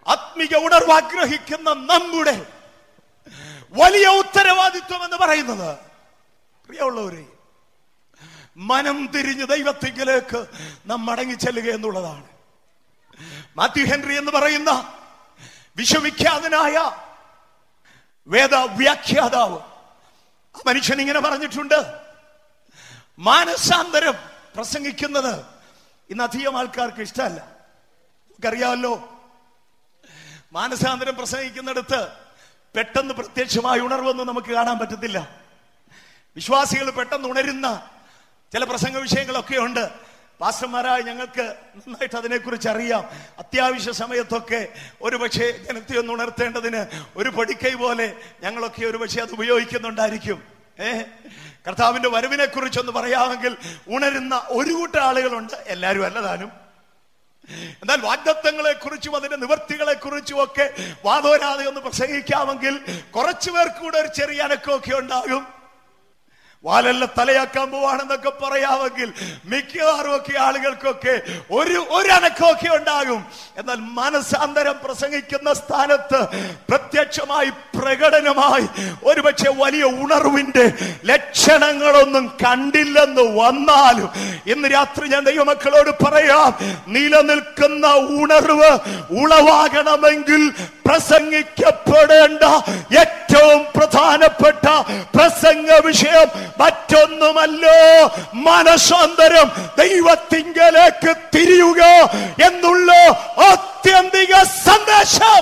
ആത്മീക ഉണർവ് ആഗ്രഹിക്കുന്ന നമ്മുടെ വലിയ ഉത്തരവാദിത്വം എന്ന് പറയുന്നത് പ്രിയമുള്ളവരെ മനം തിരിഞ്ഞ് ദൈവത്തിങ്കിലേക്ക് നാം മടങ്ങി ചെല്ലുക എന്നുള്ളതാണ് മാത്യു ഹെൻറി എന്ന് പറയുന്ന വിശ്വവിഖ്യാതനായ വേദ വ്യാഖ്യാതാവ് ആ മനുഷ്യൻ ഇങ്ങനെ പറഞ്ഞിട്ടുണ്ട് മാനസാന്തരം പ്രസംഗിക്കുന്നത് ഇന്ന് അധികം ആൾക്കാർക്ക് ഇഷ്ടമല്ല നമുക്കറിയാമല്ലോ മാനസാന്തരം പ്രസംഗിക്കുന്നിടത്ത് പെട്ടെന്ന് പ്രത്യക്ഷമായ ഉണർവൊന്നും നമുക്ക് കാണാൻ പറ്റത്തില്ല വിശ്വാസികൾ പെട്ടെന്ന് ഉണരുന്ന ചില പ്രസംഗ വിഷയങ്ങളൊക്കെ ഉണ്ട് പാസ്റ്റർമാരായ ഞങ്ങൾക്ക് നന്നായിട്ട് അതിനെക്കുറിച്ച് അറിയാം അത്യാവശ്യ സമയത്തൊക്കെ ഒരു പക്ഷേ ജനത്തെ ഒന്ന് ഉണർത്തേണ്ടതിന് ഒരു പൊടിക്കൈ പോലെ ഞങ്ങളൊക്കെ ഒരു പക്ഷേ അത് ഉപയോഗിക്കുന്നുണ്ടായിരിക്കും ഏ കർത്താവിന്റെ വരവിനെ കുറിച്ചൊന്ന് പറയാമെങ്കിൽ ഉണരുന്ന ഒരു കൂട്ടം ആളുകളുണ്ട് എല്ലാവരും അല്ലതാനും എന്നാൽ വാഗ്ദത്തങ്ങളെ കുറിച്ചും അതിന്റെ നിവർത്തികളെ കുറിച്ചും ഒക്കെ വാദോരാതെ ഒന്ന് പ്രസംഗിക്കാമെങ്കിൽ കുറച്ചു പേർക്ക് കൂടെ ഒരു ചെറിയ അനക്കമൊക്കെ ഉണ്ടാകും വാലെല്ലാം തലയാക്കാൻ പോവാണെന്നൊക്കെ പറയാമെങ്കിൽ മിക്കവാറും ഒക്കെ ആളുകൾക്കൊക്കെ ഒരു ഒരു അനക്കമൊക്കെ ഉണ്ടാകും എന്നാൽ മനസാന്തരം പ്രസംഗിക്കുന്ന സ്ഥാനത്ത് പ്രത്യക്ഷമായി പ്രകടനമായി ഒരുപക്ഷെ വലിയ ഉണർവിന്റെ ലക്ഷണങ്ങളൊന്നും കണ്ടില്ലെന്ന് വന്നാലും ഇന്ന് രാത്രി ഞാൻ ദൈവമക്കളോട് പറയാം നിലനിൽക്കുന്ന ഉണർവ് ഉളവാകണമെങ്കിൽ പ്രസംഗിക്കപ്പെടേണ്ട ഏറ്റവും പ്രധാനപ്പെട്ട പ്രസംഗ വിഷയം മറ്റൊന്നുമല്ലോ മനസാന്തരം ദൈവത്തിങ്കലേക്ക് തിരിയുക എന്നുള്ള ആത്യന്തിക സന്ദേശം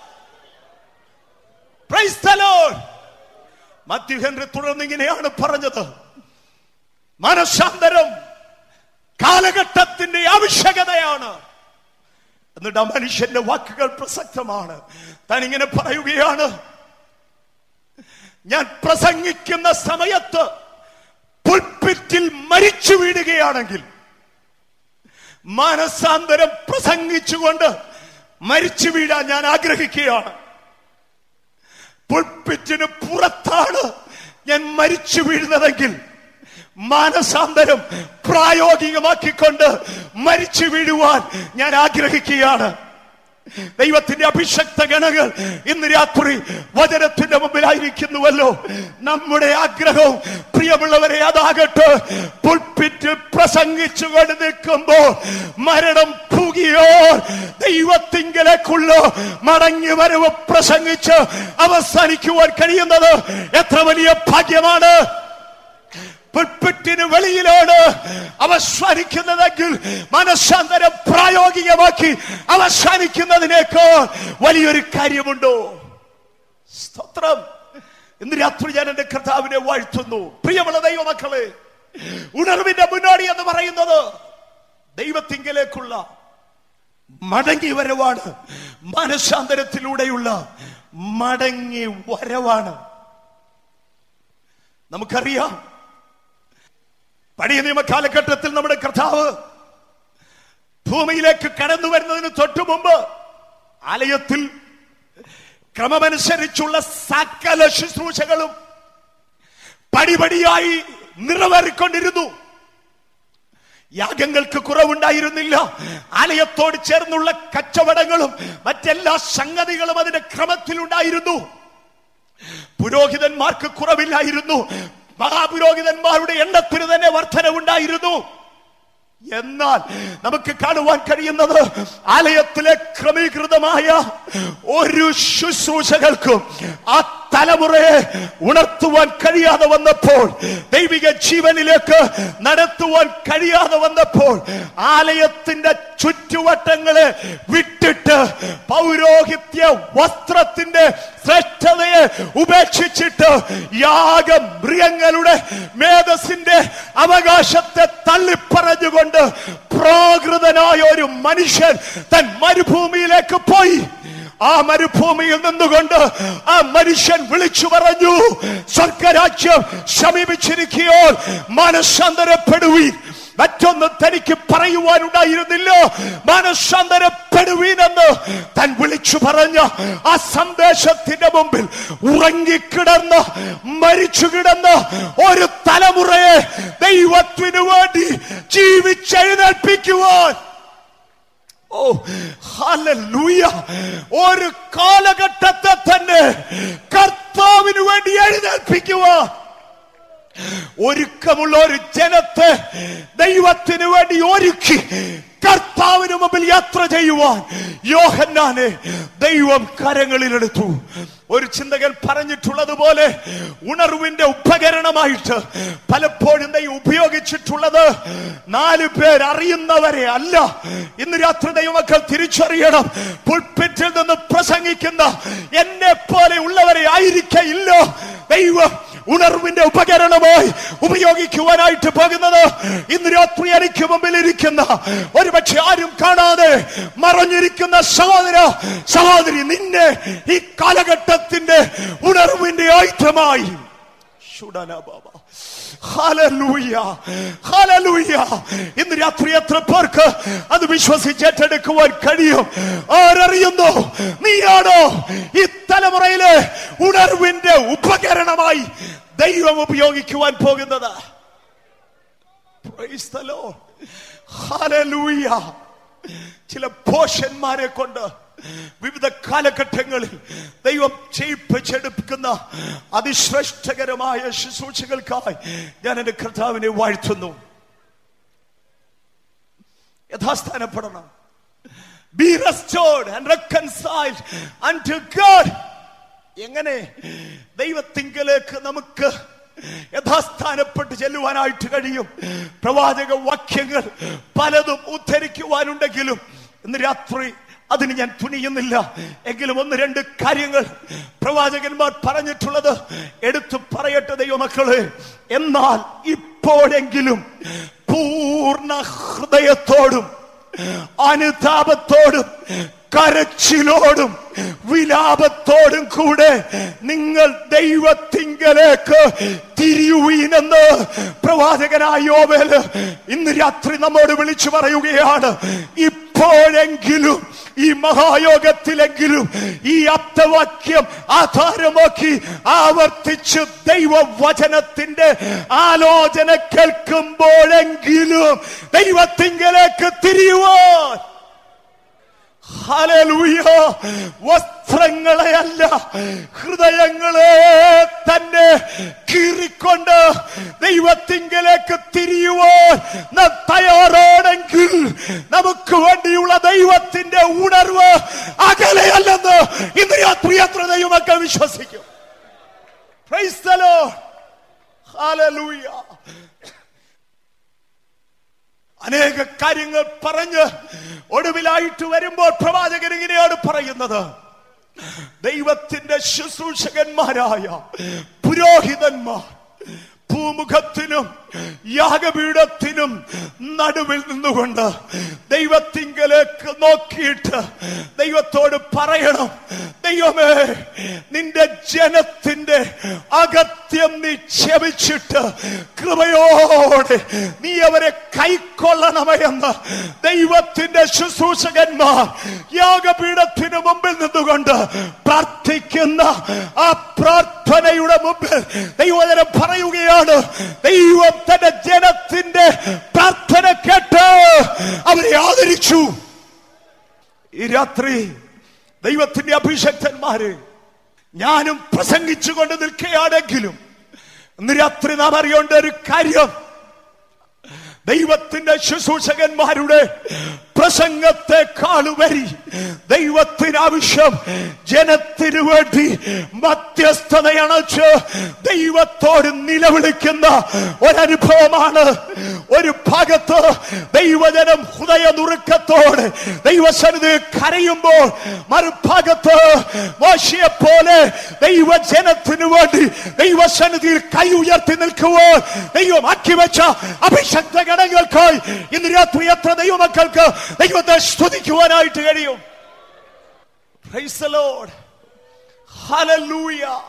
Praise the Lord. Matthew Henry തുടർന്ന് ഇങ്ങനെയാണ് പറഞ്ഞത് മനസാന്തരം കാലഘട്ടത്തിന്റെ ആവശ്യകതയാണ് എന്നിട്ട് ആ മനുഷ്യന്റെ വാക്കുകൾ പ്രസക്തമാണ് താൻ ഇങ്ങനെ പറയുകയാണ് ഞാൻ പ്രസംഗിക്കുന്ന സമയത്ത് പുൽപ്പിറ്റിൽ മരിച്ചു വീഴുകയാണെങ്കിൽ മാനസാന്തരം പ്രസംഗിച്ചുകൊണ്ട് മരിച്ചു വീഴാൻ ഞാൻ ആഗ്രഹിക്കുകയാണ് പുൽപ്പിറ്റിന് പുറത്താണ് ഞാൻ മരിച്ചു വീഴുന്നതെങ്കിൽ മാനസാന്തരം പ്രായോഗികമാക്കിക്കൊണ്ട് മരിച്ചു വീഴുവാൻ ഞാൻ ആഗ്രഹിക്കുകയാണ് ദൈവത്തിന്റെ അഭിഷക്ത ഗണങ്ങൾ ഇന്ന് രാത്രി വചനത്തിന്റെ മുമ്പിലായിരിക്കുന്നുവല്ലോ നമ്മുടെ ആഗ്രഹവും പ്രിയമുള്ളവരെ അതാകട്ടെ പുൽപ്പിറ്റ് പ്രസംഗിച്ചുകൊണ്ട് നിൽക്കുമ്പോൾ മരണം പുകിയോ ദൈവത്തിങ്കലേക്കുള്ള മടങ്ങി വരവ് പ്രസംഗിച്ച് അവസാനിക്കുവാൻ കഴിയുന്നത് എത്ര വലിയ ഭാഗ്യമാണ് പുൽപ്പിറ്റിന് വെളിയിലാണ് അവസാനിക്കുന്നതെങ്കിൽ മനസ്സാന്തരം പ്രായോഗികമാക്കി അവസാനിക്കുന്നതിനേക്കാൾ വലിയൊരു കാര്യമുണ്ടോ സ്തോത്രം ഇന്ന് രാത്രി ഞാൻ എന്റെ കർത്താവിനെ വാഴ്ത്തുന്നു പ്രിയമുള്ള ദൈവമക്കളെ ഉണർവിന്റെ മുന്നോടി എന്ന് പറയുന്നത് ദൈവത്തിങ്കലേക്കുള്ള മടങ്ങി വരവാണ് മനസാന്തരത്തിലൂടെയുള്ള മടങ്ങി വരവാണ് നമുക്കറിയാം പഴയ നിയമ കാലഘട്ടത്തിൽ നമ്മുടെ കർത്താവ് ഭൂമിയിലേക്ക് കടന്നു വരുന്നതിന് തൊട്ടു മുമ്പ് ആലയത്തിൽ ക്രമമനുസരിച്ചുള്ള സകല ശുശ്രൂഷകളും പടിപടിയായി നിറവേറിക്കൊണ്ടിരുന്നു യാഗങ്ങൾക്ക് കുറവുണ്ടായിരുന്നില്ല ആലയത്തോട് ചേർന്നുള്ള കച്ചവടങ്ങളും മറ്റെല്ലാ സംഗതികളും അതിന്റെ ക്രമത്തിലുണ്ടായിരുന്നു പുരോഹിതന്മാർക്ക് കുറവില്ലായിരുന്നു മഹാപുരോഹിതന്മാരുടെ എണ്ണത്തിന് തന്നെ വർധനവുണ്ടായിരുന്നു എന്നാൽ നമുക്ക് കാണുവാൻ കഴിയുന്നത് ആലയത്തിലെ ക്രമീകൃതമായ ഒരു ശുശ്രൂഷകൾക്കും ആ തലമുറയെ ഉണർത്തുവാൻ കഴിയാതെ വന്നപ്പോൾ ദൈവിക ജീവനിലേക്ക് നടത്തുവാൻ കഴിയാതെ വന്നപ്പോൾ ആലയത്തിന്റെ ചുറ്റുവട്ടങ്ങളെ വിട്ടിട്ട് പൗരോഹിത്യ വസ്ത്രത്തിന്റെ ശ്രേഷ്ഠതയെ ഉപേക്ഷിച്ചിട്ട് യാഗമൃഗങ്ങളുടെ മേധസിന്റെ അവകാശത്തെ തള്ളിപ്പറഞ്ഞുകൊണ്ട് പ്രാകൃതനായ ഒരു മനുഷ്യൻ തൻ മരുഭൂമിയിലേക്ക് പോയി ആ മരുഭൂമിയിൽ നിന്നുകൊണ്ട് ആ മനുഷ്യൻ വിളിച്ചു പറഞ്ഞു സ്വർഗരാജ്യം സമീപിച്ചിരിക്കുകയോ മനസ്സാന്തരപ്പെടുവീൻ മറ്റൊന്ന് തനിക്ക് പറയുവാനുണ്ടായിരുന്നില്ല മനസ്സാന്തരപ്പെടുവീനെന്ന് താൻ വിളിച്ചു പറഞ്ഞ ആ സന്ദേശത്തിന്റെ മുമ്പിൽ ഉറങ്ങിക്കിടന്ന് മരിച്ചു കിടന്ന് ഒരു തലമുറയെ ദൈവത്തിനു വേണ്ടി ജീവിച്ചെഴുന്നേൽപ്പിക്കുവാൻ ഓ ഹല്ലേലൂയ ഒരു കാലഘട്ടത്തെ തന്നെ കർത്താവിന് വേണ്ടി എഴുന്നേൽപ്പിക്കുക ഒരുക്കമുള്ള ഒരു ജനത്തെ ദൈവത്തിന് വേണ്ടി ഒരുക്കി കർത്താവിന് മുമ്പിൽ യാത്ര ചെയ്യുവാൻ യോഹന്നാനെ ദൈവം കരങ്ങളിലെടുത്തു ഒരു ചിന്തകൻ പറഞ്ഞിട്ടുള്ളതുപോലെ ഉണർവിന്റെ ഉപകരണമായിട്ട് പലപ്പോഴും ദൈവം ഉപയോഗിച്ചിട്ടുള്ളത് നാല് പേർ അറിയുന്നവരെ അല്ല ഇന്ന് രാത്രി ദൈവമക്കൾ തിരിച്ചറിയണം പുൽപ്പിറ്റിൽ നിന്ന് പ്രസംഗിക്കുന്ന എന്നെ പോലെ ഉള്ളവരെ ആയിരിക്കയില്ലോ ദൈവം ഉണർവിന്റെ ഉപകരണമായി ഉപയോഗിക്കുവാനായിട്ട് പോകുന്നത് ഇന്ന് രാത്രി എനിക്ക് മുമ്പിൽ ഇരിക്കുന്ന ഒരുപക്ഷെ ആരും കാണാതെ മറഞ്ഞിരിക്കുന്ന സഹോദര സഹോദരി നിന്നെ ഈ കാലഘട്ടത്തിന്റെ ഉണർവിന്റെ ആയുധമായി ശുഡന ബാബ ഹല്ലേലൂയ ഹല്ലേലൂയ ഇന്ന് രാത്രി എത്ര പേർക്ക് അത് വിശ്വസിച്ച് ഏറ്റെടുക്കുവാൻ കഴിയും ആരറിയുന്നു നീയാണോ ഈ തലമുറയിലെ ഉണർവിന്റെ ഉപകരണമായി ദൈവം ഉപയോഗിക്കുവാൻ പോകുന്നത് Praise the Lord. Hallelujah. ചില പോഷന്മാരെ കൊണ്ട് വിവിധ കാലഘട്ടങ്ങളിൽ ദൈവം ചെയ്യിപ്പിച്ചെടുക്കുന്ന അതിശ്രേഷ്ഠകരമായ ശുശ്രൂഷകൾക്കായി ഞാൻ എന്റെ കർത്താവിനെ വാഴ്ത്തുന്നു യഥാസ്ഥാനപ്പെടണം be restored and reconciled unto God എങ്ങനെ ദൈവത്തിങ്കലേക്ക് നമുക്ക് യഥാസ്ഥാനപ്പെട്ട് ചെല്ലുവാനായിട്ട് കഴിയും പ്രവാചക വാക്യങ്ങൾ പലതും ഉദ്ധരിക്കുവാനുണ്ടെങ്കിലും ഇന്ന് രാത്രി അതിന് ഞാൻ തുനിയുന്നില്ല എങ്കിലും ഒന്ന് രണ്ട് കാര്യങ്ങൾ പ്രവാചകന്മാർ പറഞ്ഞിട്ടുള്ളത് എടുത്തു പറയട്ടെ ദൈവമക്കളെ എന്നാൽ ഇപ്പോഴെങ്കിലും പൂർണ്ണ ഹൃദയത്തോടും അനുതാപത്തോടും കരച്ചിലോടും വിലാപത്തോടും കൂടെ നിങ്ങൾ ദൈവത്തിങ്കലേക്ക് തിരിയുവീനെന്ന് പ്രവാചകനായ യോവേല് ഇന്ന് രാത്രി നമ്മോട് വിളിച്ചു പറയുകയാണ് ഇപ്പോഴെങ്കിലും ഈ മഹായോഗത്തിലെങ്കിലും ഈ അപ്തവാക്യം ആധാരമാക്കി ആവർത്തിച്ച് ദൈവവചനത്തിന്റെ ആലോചന കേൾക്കുമ്പോഴെങ്കിലും ദൈവത്തിങ്കലേക്ക് തിരിയുവാൻ ഹല്ലേലൂയ വസ്ത്രങ്ങളെ അല്ല ഹൃദയങ്ങളെ തന്നെ കീറിക്കൊണ്ട് ദൈവത്തിങ്കലേക്ക് തിരിയുവാൻ നാം തയ്യാറാണെങ്കിൽ നമുക്ക് വേണ്ടിയുള്ള ദൈവത്തിന്റെ ഉണർവ് അകലെയല്ലെന്ന് ഇന്ന് രാത്രി എത്ര ദൈവമക്കൾ വിശ്വസിക്കും Praise the Lord. Hallelujah. അനേക കാര്യങ്ങൾ പറഞ്ഞ് ഒടുവിലായിട്ട് വരുമ്പോൾ പ്രവാചകൻ ഇങ്ങനെയാണ് പറയുന്നത് ദൈവത്തിന്റെ ശുശ്രൂഷകന്മാരായ പുരോഹിതന്മാർ ഭൂമുഖത്തിനും യാഗപീഠത്തിനും നടുവിൽ നിന്നുകൊണ്ട് ദൈവത്തിങ്കലേക്ക് നോക്കിയിട്ട് ദൈവത്തോട് പറയണം ദൈവമേ നിന്റെ ജനത്തിന്റെ അകത്യം നീ ക്ഷമിച്ചിട്ട് കൃപയോടെ നീ അവരെ കൈക്കൊള്ളണമേ എന്ന് ദൈവത്തിന്റെ ശുശ്രൂഷകന്മാർ യാഗപീഠത്തിന് മുമ്പിൽ നിന്നുകൊണ്ട് പ്രാർത്ഥിക്കുന്ന ആ പ്രാർത്ഥനയുടെ മുമ്പിൽ ദൈവജനം പറയുകയാണ് ദൈവം തന്റെ ജനത്തിന്റെ പ്രാർത്ഥന കേട്ട് അവരെ ആദരിച്ചു ഈ രാത്രി ദൈവത്തിന്റെ അഭിഷക്തന്മാര് ഞാനും പ്രസംഗിച്ചുകൊണ്ട് നിൽക്കുകയാണെങ്കിലും ഇന്ന് രാത്രി നാം അറിയേണ്ട ഒരു കാര്യം ദൈവത്തിന്റെ ശുശ്രൂഷകന്മാരുടെ പ്രസംഗത്തെക്കാളുപരി ദൈവത്തിന് ആവശ്യം ജനത്തിനു വേണ്ടി മധ്യസ്ഥതയണച്ച് ദൈവത്തോട് നിലവിളിക്കുന്ന ഒരനുഭവമാണ് ഒരു ഭാഗത്ത് ദൈവജനം ഹൃദയ നുറുക്കത്തോടെ ദൈവസന്നിധി കരയുമ്പോൾ മറുഭാഗത്ത് മോശയെ പോലെ ദൈവജനത്തിനു വേണ്ടി ദൈവസന്നിധിയിൽ കൈ ഉയർത്തി നിൽക്കുമ്പോൾ ദൈവം ആക്കി വെച്ച അഭിഷക്ത ഗണങ്ങൾക്കായി ഇന്ന് രാത്രി എത്ര ദൈവമക്കൾക്ക് ദൈവത്തെ സ്തുതിക്കുവാനായിട്ട് കഴിയും Praise the Lord. Hallelujah.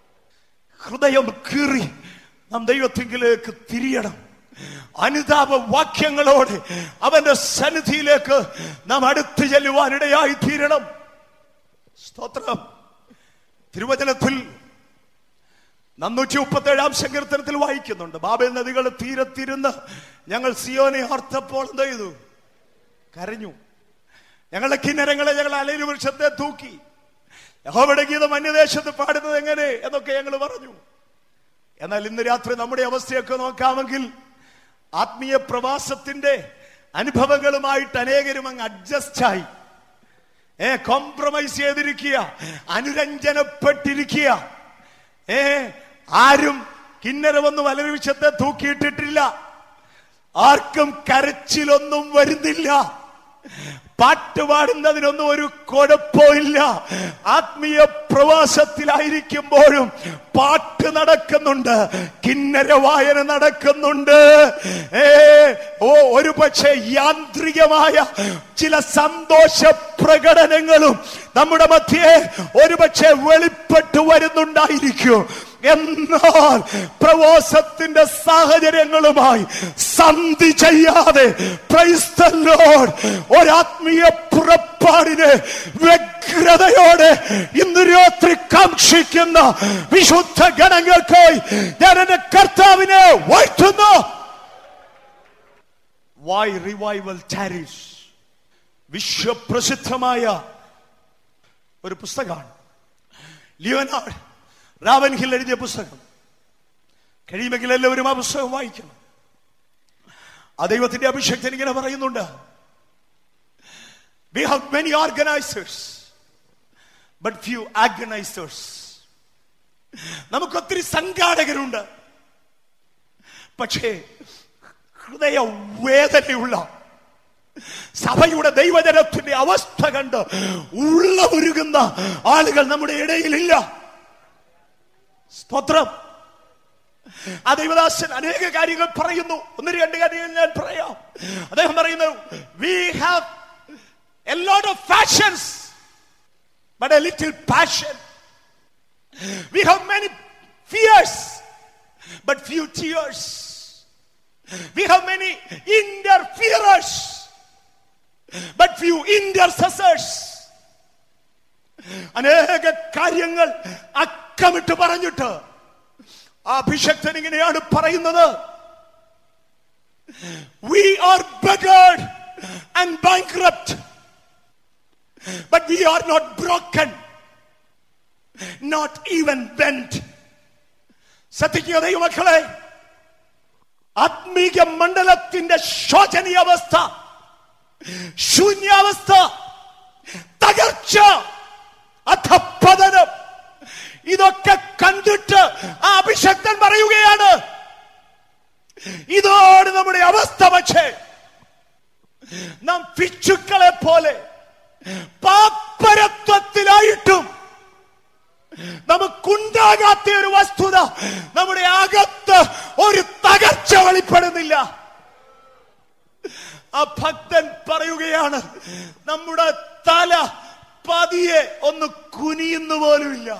ഹൃദയം കീറി നാം ദൈവത്തിങ്കിലേക്ക് തിരിയണം അനുതാപ വാക്യങ്ങളോടെ അവന്റെ സന്നിധിയിലേക്ക് നാം അടുത്ത് ചെല്ലുവാനിടയായി തീരണം സ്തോത്രം തിരുവചനത്തിൽ നന്നൂറ്റി മുപ്പത്തി ഏഴാം സങ്കീർത്തനത്തിൽ വായിക്കുന്നുണ്ട് ബാബേൽ നദികൾ തീരത്തിരുന്ന് ഞങ്ങൾ സിയോനെ ഓർത്തപ്പോൾ എന്ത് ചെയ്തു കരഞ്ഞു ഞങ്ങളുടെ കിന്നരങ്ങളെ ഞങ്ങൾ അലരി വൃക്ഷത്തെ തൂക്കി യഹോവയുടെ ഗീതം അന്യദേശത്ത് പാടുന്നത് എങ്ങനെ എന്നൊക്കെ ഞങ്ങൾ പറഞ്ഞു എന്നാൽ ഇന്ന് രാത്രി നമ്മുടെ അവസ്ഥയൊക്കെ നോക്കാമെങ്കിൽ ആത്മീയ പ്രവാസത്തിന്റെ അനുഭവങ്ങളുമായിട്ട് അനേകരും അങ്ങ് അഡ്ജസ്റ്റ് ആയി ഏ കോംപ്രമൈസ് ചെയ്തിരിക്കുക അനുരഞ്ജനപ്പെട്ടിരിക്കുക ഏ ആരും കിന്നരമൊന്നും അലരിവിഷത്തെ തൂക്കിയിട്ടിട്ടില്ല ആർക്കും കരച്ചിലൊന്നും വരുന്നില്ല പാട്ട് പാടുന്നതിനൊന്നും ഒരു കുഴപ്പമില്ല ആത്മീയ പ്രവാസത്തിലായിരിക്കുമ്പോഴും പാട്ട് നടക്കുന്നുണ്ട് കിന്നര വായന നടക്കുന്നുണ്ട് ഏ ഓ ഒരു പക്ഷേ യാന്ത്രികമായ ചില സന്തോഷ പ്രകടനങ്ങളും നമ്മുടെ മധ്യേ ഒരുപക്ഷെ വെളിപ്പെട്ടു വരുന്നുണ്ടായിരിക്കും എന്നാൽ പ്രവാസത്തിന്റെ സാഹചര്യങ്ങളുമായി സന്ധി ചെയ്യാതെ Praise the Lord. ഒരാത്മീയ പുറപ്പാടിന് വ്യഗ്രതയോടെ ഇന്ന് രാത്രി കാക്ഷിക്കുന്ന വിശുദ്ധ ഗണങ്ങൾക്കായി ഞാൻ എന്റെ കർത്താവിനെ വാഴ്ത്തുന്നു വൈ റിവൈവൽ ടാരിസ് വിശ്വപ്രസിദ്ധമായ ഒരു പുസ്തകമാണ് ലിയോനാർഡ് റാവൻ ഹിൽ എഴുതിയ പുസ്തകം കഴിയുമെങ്കിൽ എല്ലാവരും ആ പുസ്തകം വായിക്കണം ആ ദൈവത്തിന്റെ അഭിഷേകത്തിന് ഇങ്ങനെ പറയുന്നുണ്ട് we have many organisers but few agonisers നമുക്ക് ഒത്തിരി സംഘാടകരുണ്ട് പക്ഷേ ഹൃദയ വേദനയുള്ള സഭയുടെ ദൈവജനത്തിന്റെ അവസ്ഥ കണ്ട് ഉള്ള ഉരുകുന്ന ആളുകൾ നമ്മുടെ ഇടയിലില്ല സ്തോത്രം ആ ദൈവദാസൻ അനേക കാര്യങ്ങൾ പറയുന്നു ഒന്ന് രണ്ട് കാര്യങ്ങൾ ഞാൻ പറയാം അദ്ദേഹം പറയുന്നു we have a lot of fashions but a little passion we have many fears but few tears we have many interferers but few intercessors അനേക കാര്യങ്ങൾ അക്കമിട്ട് പറഞ്ഞിട്ട് ആ അഭിഷക്തൻ ഇങ്ങനെയാണ് പറയുന്നത് we are bugged and bankrupt but we are not broken not even bend ശ്രദ്ധിക്കുക ദൈവമക്കളെ ആത്മീക മണ്ഡലത്തിന്റെ ശോചനീയാവസ്ഥ ശൂന്യാവസ്ഥ തകർച്ച അധപ്പതനം ഇതൊക്കെ കണ്ടിട്ട് ആ അഭിഷക്തൻ പറയുകയാണ് ഇതാണ് നമ്മുടെ അവസ്ഥ പക്ഷേ നാം പിച്ചുക്കളെ പോലെ പാപ്പരത്വത്തിലായിട്ടും നമുക്കുണ്ടാകാത്ത ഒരു വസ്തുത നമ്മുടെ അകത്ത് ഒരു തകർച്ച വെളിപ്പെടുന്നില്ല ആ ഭക്തൻ പറയുകയാണ് നമ്മുടെ തല പതിയെ ഒന്ന് കുനിയുന്നു പോലുമില്ല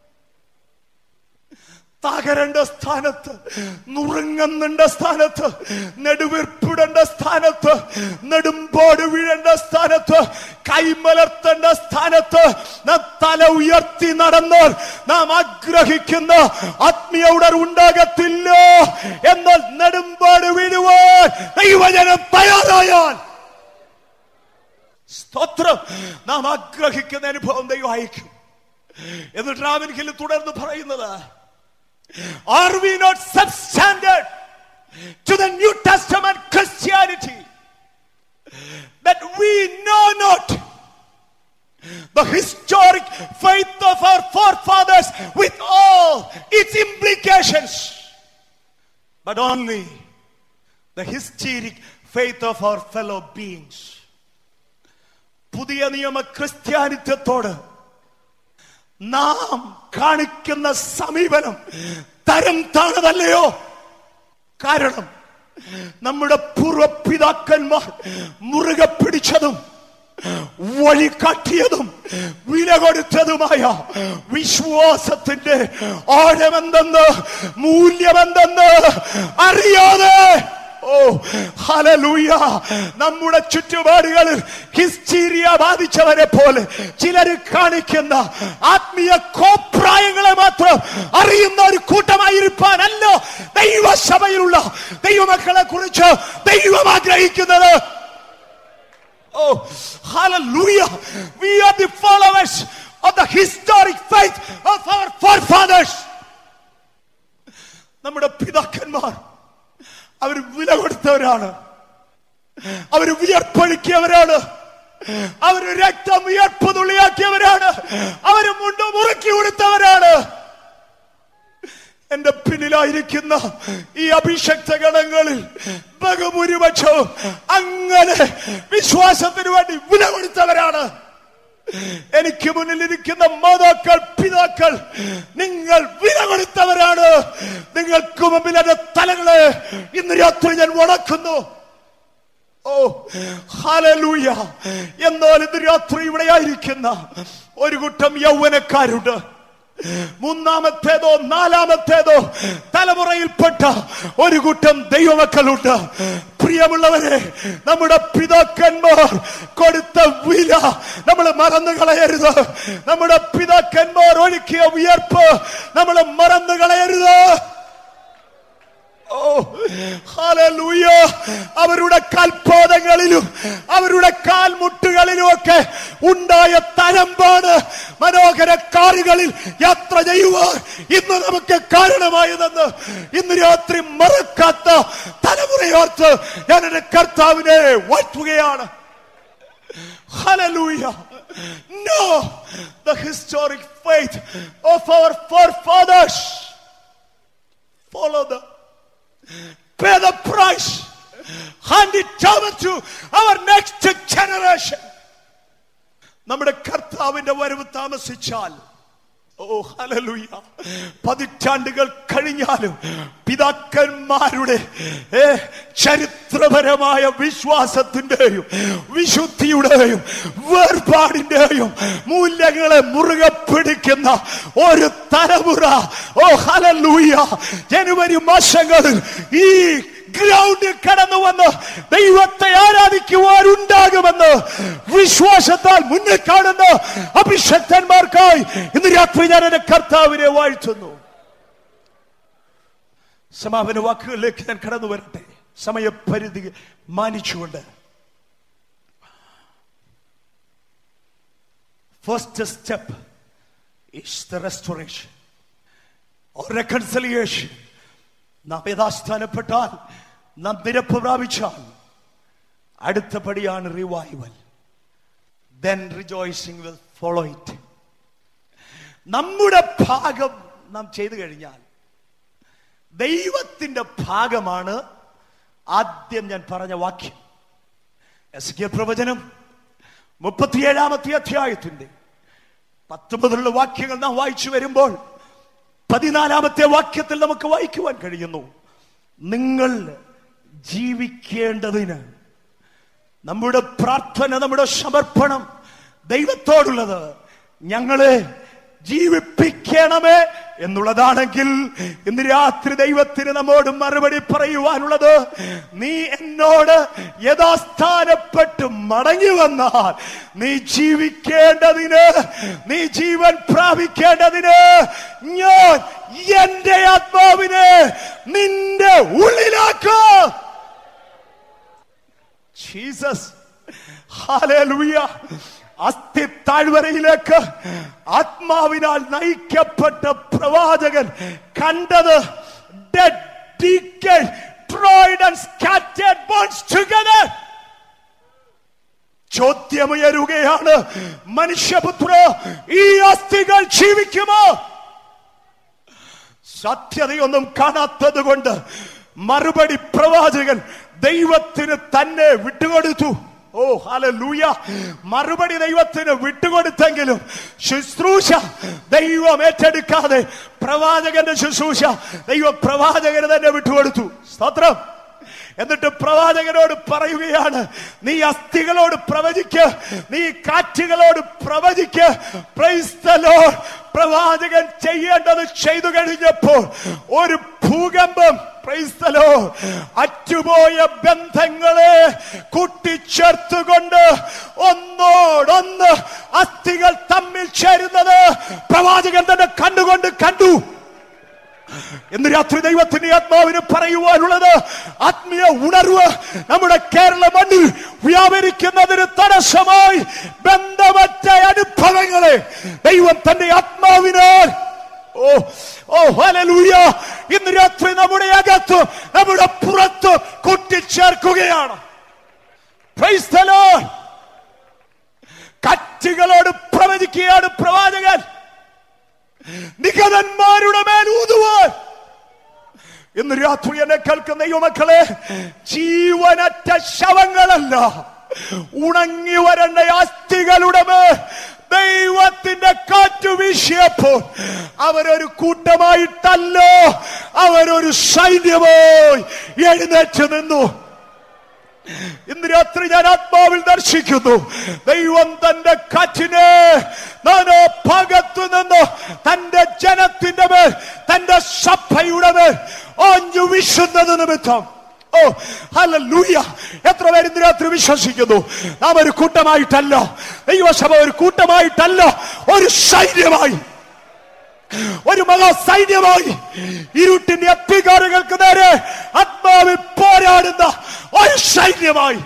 തകരേണ്ട സ്ഥാനത്ത് നുറുങ്ങുന്നുണ്ട സ്ഥാനത്ത് നെടുവീർപ്പിടേണ്ട സ്ഥാനത്ത് നെടുമ്പോട് വീഴേണ്ട സ്ഥാനത്ത് കൈമലർത്തേണ്ട സ്ഥാനത്ത് നാം തല ഉയർത്തി നടന്നാൽ നാം ആഗ്രഹിക്കുന്ന ആത്മീയ ഉടർ ഉണ്ടാകത്തില്ല എന്നാൽ നെടുമ്പാട് വീഴുവാൻ ദൈവജനം തയ്യാറായാൽ സ്തോത്രം നാം ആഗ്രഹിക്കുന്ന അനുഭവം ദൈവം അയക്കും എന്നിട്ട് രാമൻഹിൽ തുടർന്ന് പറയുന്നത് Are we not substandard to the New Testament Christianity that we know not the historic faith of our forefathers with all its implications, but only the historic faith of our fellow beings? പുതിയ നിയമ ക്രിസ്ത്യാനിത്വത്തോട് നാം കാണിക്കുന്ന സമീപനം തരം താണതല്ലയോ കാരണം നമ്മുടെ പൂർവപിതാക്കന്മാർ മുറുകെ പിടിച്ചതും വഴികാട്ടിയതും വില കൊടുത്തതുമായ വിശ്വാസത്തിന്റെ ആഴമെന്തെന്ന് മൂല്യമെന്തെന്ന് അറിയാതെ ഓ ഹലലൂയ നമ്മുടെ ചുറ്റുപാടുകളിൽ ഹിസ്റ്റീരിയ ബാധിച്ചവരെ പോലെ ചിലർ കാണിക്കുന്ന ആത്മീയ കോപ്രായങ്ങളെ മാത്രം അറിയുന്ന ഒരു കൂട്ടമായിരിക്കാനല്ല ദൈവസഭയിലുള്ള ദൈവമക്കളെ കുറിച്ച് ദൈവം ആഗ്രഹിക്കുന്നത് Oh, hallelujah. We are the followers of the historic faith of our forefathers. നമ്മുടെ പിതാക്കന്മാർ അവർ വില കൊടുത്തവരാണ് അവർ വിയർപ്പൊഴുക്കിയവരാണ് അവർ രക്തം വിയർപ്പ് തുള്ളിയാക്കിയവരാണ് അവർ മുണ്ട് മുറുക്കി കൊടുത്തവരാണ് എന്റെ പിന്നിലായിരിക്കുന്ന ഈ അഭിഷക്ത ഗണങ്ങളിൽ ബഹുഭൂരിപക്ഷവും അങ്ങനെ വിശ്വാസത്തിന് വേണ്ടി വില കൊടുത്തവരാണ് എനിക്ക് മുന്നിലിരിക്കുന്ന മാതാക്കൾ പിതാക്കൾ നിങ്ങൾ വില കൊടുത്തവരാണ് നിങ്ങൾക്ക് മുമ്പിൽ എന്റെ തലങ്ങളെ ഇന്ന് രാത്രി ഞാൻ ഉണക്കുന്നു ഓ ഹാലലൂയ എന്നാൽ ഇന്ന് രാത്രി ഇവിടെ ആയിരിക്കുന്ന ഒരു കൂട്ടം യൗവനക്കാരുണ്ട് മൂന്നാമത്തേതോ നാലാമത്തേതോ തലമുറയിൽപ്പെട്ട ഒരു കൂട്ടം ദൈവമക്കളുണ്ട് പ്രിയമുള്ളവരെ നമ്മുടെ പിതാക്കന്മാർ കൊടുത്ത വില നമ്മൾ മറന്നു കളയരുത് നമ്മുടെ പിതാക്കന്മാർ ഒഴുക്കിയ വിയർപ്പ് നമ്മൾ മറന്നു കളയരുത് ഓ ഹല്ലേലൂയ അവരുടെ കാൽപാദങ്ങളിലും അവരുടെ കാൽമുട്ടുകളിലും ഒക്കെ ഉണ്ടായ തരമ്പാണ് മനോഹര കാറുകളിൽ യാത്ര ചെയ്യുവാൻ ഇന്ന് നമുക്ക് കാരണമായതെന്ന് ഇന്ന് രാത്രി മറക്കാത്ത തലമുറയോർത്ത് ഞാൻ എന്റെ കർത്താവിനെ വാഴ്ത്തുകയാണ് Hallelujah. No, the historic faith of our forefathers. Follow the pay the price, hand it over to our next generation. നമ്മുടെ കർത്താവിന്റെ വരവ് താമസിച്ചാൽ ഓ ഹലലുയ പതിറ്റാണ്ടുകൾ കഴിഞ്ഞാലും പിതാക്കന്മാരുടെ ഏ, ചരിത്രപരമായ വിശ്വാസത്തിന്റെയും വിശുദ്ധിയുടെയും വേർപാടിന്റെയും മൂല്യങ്ങളെ മുറുകെ പിടിക്കുന്ന ഒരു തലമുറ ഓ ഹലലൂയ ജനുവരി മാസങ്ങളിൽ ഈ ഗ്രൗണ്ടിൽ കടന്നു വന്ന് ദൈവത്തെ ആരാധിക്കുവാനുണ്ടാകുമെന്ന് വിശ്വാസത്താൽ മുന്നിൽ കാണുന്ന അഭിഷക്തന്മാർക്കായി ഇന്ന് രാത്രി ഞാൻ എന്റെ കർത്താവിനെ വാഴ്ത്തുന്നു സമാപന വാക്കുകളിലേക്ക് ഞാൻ കടന്നു വരട്ടെ സമയപരിധി മാനിച്ചുകൊണ്ട് first step is the restoration or reconciliation നാം യഥാസ്ഥാനപ്പെട്ടാൽ നാം നിരപ്പ് പ്രാപിച്ചാൽ അടുത്ത പടിയാണ് revival then rejoicing will follow it നമ്മുടെ ഭാഗം നാം ചെയ്തു കഴിഞ്ഞാൽ ദൈവത്തിന്റെ ഭാഗമാണ് ആദ്യം ഞാൻ പറഞ്ഞ വാക്യം എസ് കെ പ്രവചനം മുപ്പത്തിയേഴാമത്തെ അധ്യായത്തിന്റെ പത്ത് മുതലുള്ള വാക്യങ്ങൾ നാം വായിച്ചു വരുമ്പോൾ പതിനാലാമത്തെ വാക്യത്തിൽ നമുക്ക് വായിക്കുവാൻ കഴിയുന്നു നിങ്ങൾ ജീവിക്കേണ്ടതിന് നമ്മുടെ പ്രാർത്ഥന നമ്മുടെ സമർപ്പണം ദൈവത്തോടുള്ളത് ഞങ്ങളെ ജീവിപ്പിക്കണമേ എന്നുള്ളതാണെങ്കിൽ ഇന്ന് രാത്രി ദൈവത്തിന് നമ്മോട് മറുപടി പറയുവാനുള്ളത് നീ എന്നോട് യഥാസ്ഥാനപ്പെട്ട് മടങ്ങി വന്നാൽ നീ ജീവിക്കേണ്ടതിന് നീ ജീവൻ പ്രാപിക്കേണ്ടതിന് ഞാൻ എന്റെ ആത്മാവിനെ നിന്റെ ഉള്ളിലാക്കും ജീസസ് ഹാലേലൂയ അസ്ഥി താഴ്വരയിലേക്ക് ആത്മാവിനാൽ നയിക്കപ്പെട്ട പ്രവാചകൻ കണ്ടത് dead, decayed, destroyed and scattered bones together. ചോദ്യമുയരുകയാണ് മനുഷ്യപുത്ര ഈ അസ്ഥികൾ ജീവിക്കുമോ സത്യതയൊന്നും കാണാത്തത് കൊണ്ട് മറുപടി പ്രവാചകൻ ദൈവത്തിന് തന്നെ വിട്ടുകൊടുത്തു ഓ ഹല്ലേലൂയ മറുപടി ദൈവത്തിന് വിട്ടുകൊടുത്തെങ്കിലും ശുശ്രൂഷ ദൈവം ഏറ്റെടുക്കാതെ പ്രവാചകന്റെ ശുശ്രൂഷ ദൈവം പ്രവാചകന് തന്നെ വിട്ടുകൊടുത്തു സ്തോത്രം എന്നിട്ട് പ്രവാചകനോട് പറയുകയാണ് നീ അസ്ഥികളോട് പ്രവചിക്ക് നീ കാറ്റുകളോട് പ്രവചിക്ക് Praise the Lord. പ്രവാചകൻ ചെയ്യേണ്ടത് ചെയ്തു കഴിഞ്ഞപ്പോൾ ഒരു ഭൂകമ്പം Praise the Lord. അറ്റുപോയ ബന്ധങ്ങളെ കൂട്ടിച്ചേർത്തുകൊണ്ട് ഒന്നോടൊന്ന് അസ്ഥികൾ തമ്മിൽ ചേരുന്നത് പ്രവാചകൻ തന്നെ കണ്ടുകൊണ്ട് കണ്ടു ഇന്ന് രാത്രി ദൈവത്തിന്റെ ആത്മാവിന് പറയുവാനുള്ളത് ആത്മീയ ഉണർവ് നമ്മുടെ കേരള മണ്ണിൽ വ്യാപരിക്കുന്നതിന് തടസ്സമായി ബന്ധമറ്റ അനുഭവങ്ങളെ ദൈവം തന്റെ ആത്മാവിനാൽ ഓ ഓ ഹല്ലേലൂയ ഇന്ന് രാത്രി നമ്മുടെ അകത്ത് നമ്മുടെ പുറത്ത് കൂട്ടിച്ചേർക്കുകയാണ് Praise the Lord. കാറ്റുകളോട് പ്രവചിക്കുകയാണ് പ്രവാചകൻ നിഗതന്മാരുടെ മേൽ ഊതുവാൻ ഇന്ന് രാത്രി എന്നെ കേൾക്കുന്ന യുവമക്കളെ ജീവനറ്റ ശവങ്ങളല്ല ഉണങ്ങി വരേണ്ട അസ്ഥികളുടെ മേൽ ദൈവത്തിന്റെ കാറ്റ് വീശിയപ്പോൾ അവരൊരു കൂട്ടമായിട്ടല്ലോ അവരൊരു സൈന്യമായി എഴുന്നേറ്റ് നിന്നു ഇന്ന് രാത്രി ഞാൻ ആത്മാവിൽ ദർശിക്കുന്നു ദൈവം തന്റെ കാറ്റിനെ നാനോ ഭാഗത്തു നിന്ന് തന്റെ ജനത്തിന്റെ മേൽ തന്റെ സഭയുടെ മേൽ ഓഞ്ഞു വീശുന്നത് നിമിത്തം ഓ ഹല്ലേലൂയ എത്ര പേര് ഇന്ന് രാത്രി വിശ്വസിക്കുന്നു നാം ഒരു കൂട്ടമായിട്ടല്ല ദൈവസഭ ഒരു കൂട്ടമായിട്ടല്ല ഒരു സൈന്യമായി ഒരു മഹാസൈന്യമായി ഇരുട്ടിന്റെ അധികാരികൾക്ക് നേരെ ആത്മാവിൽ പോരാടുന്ന ഒരു സൈന്യമായി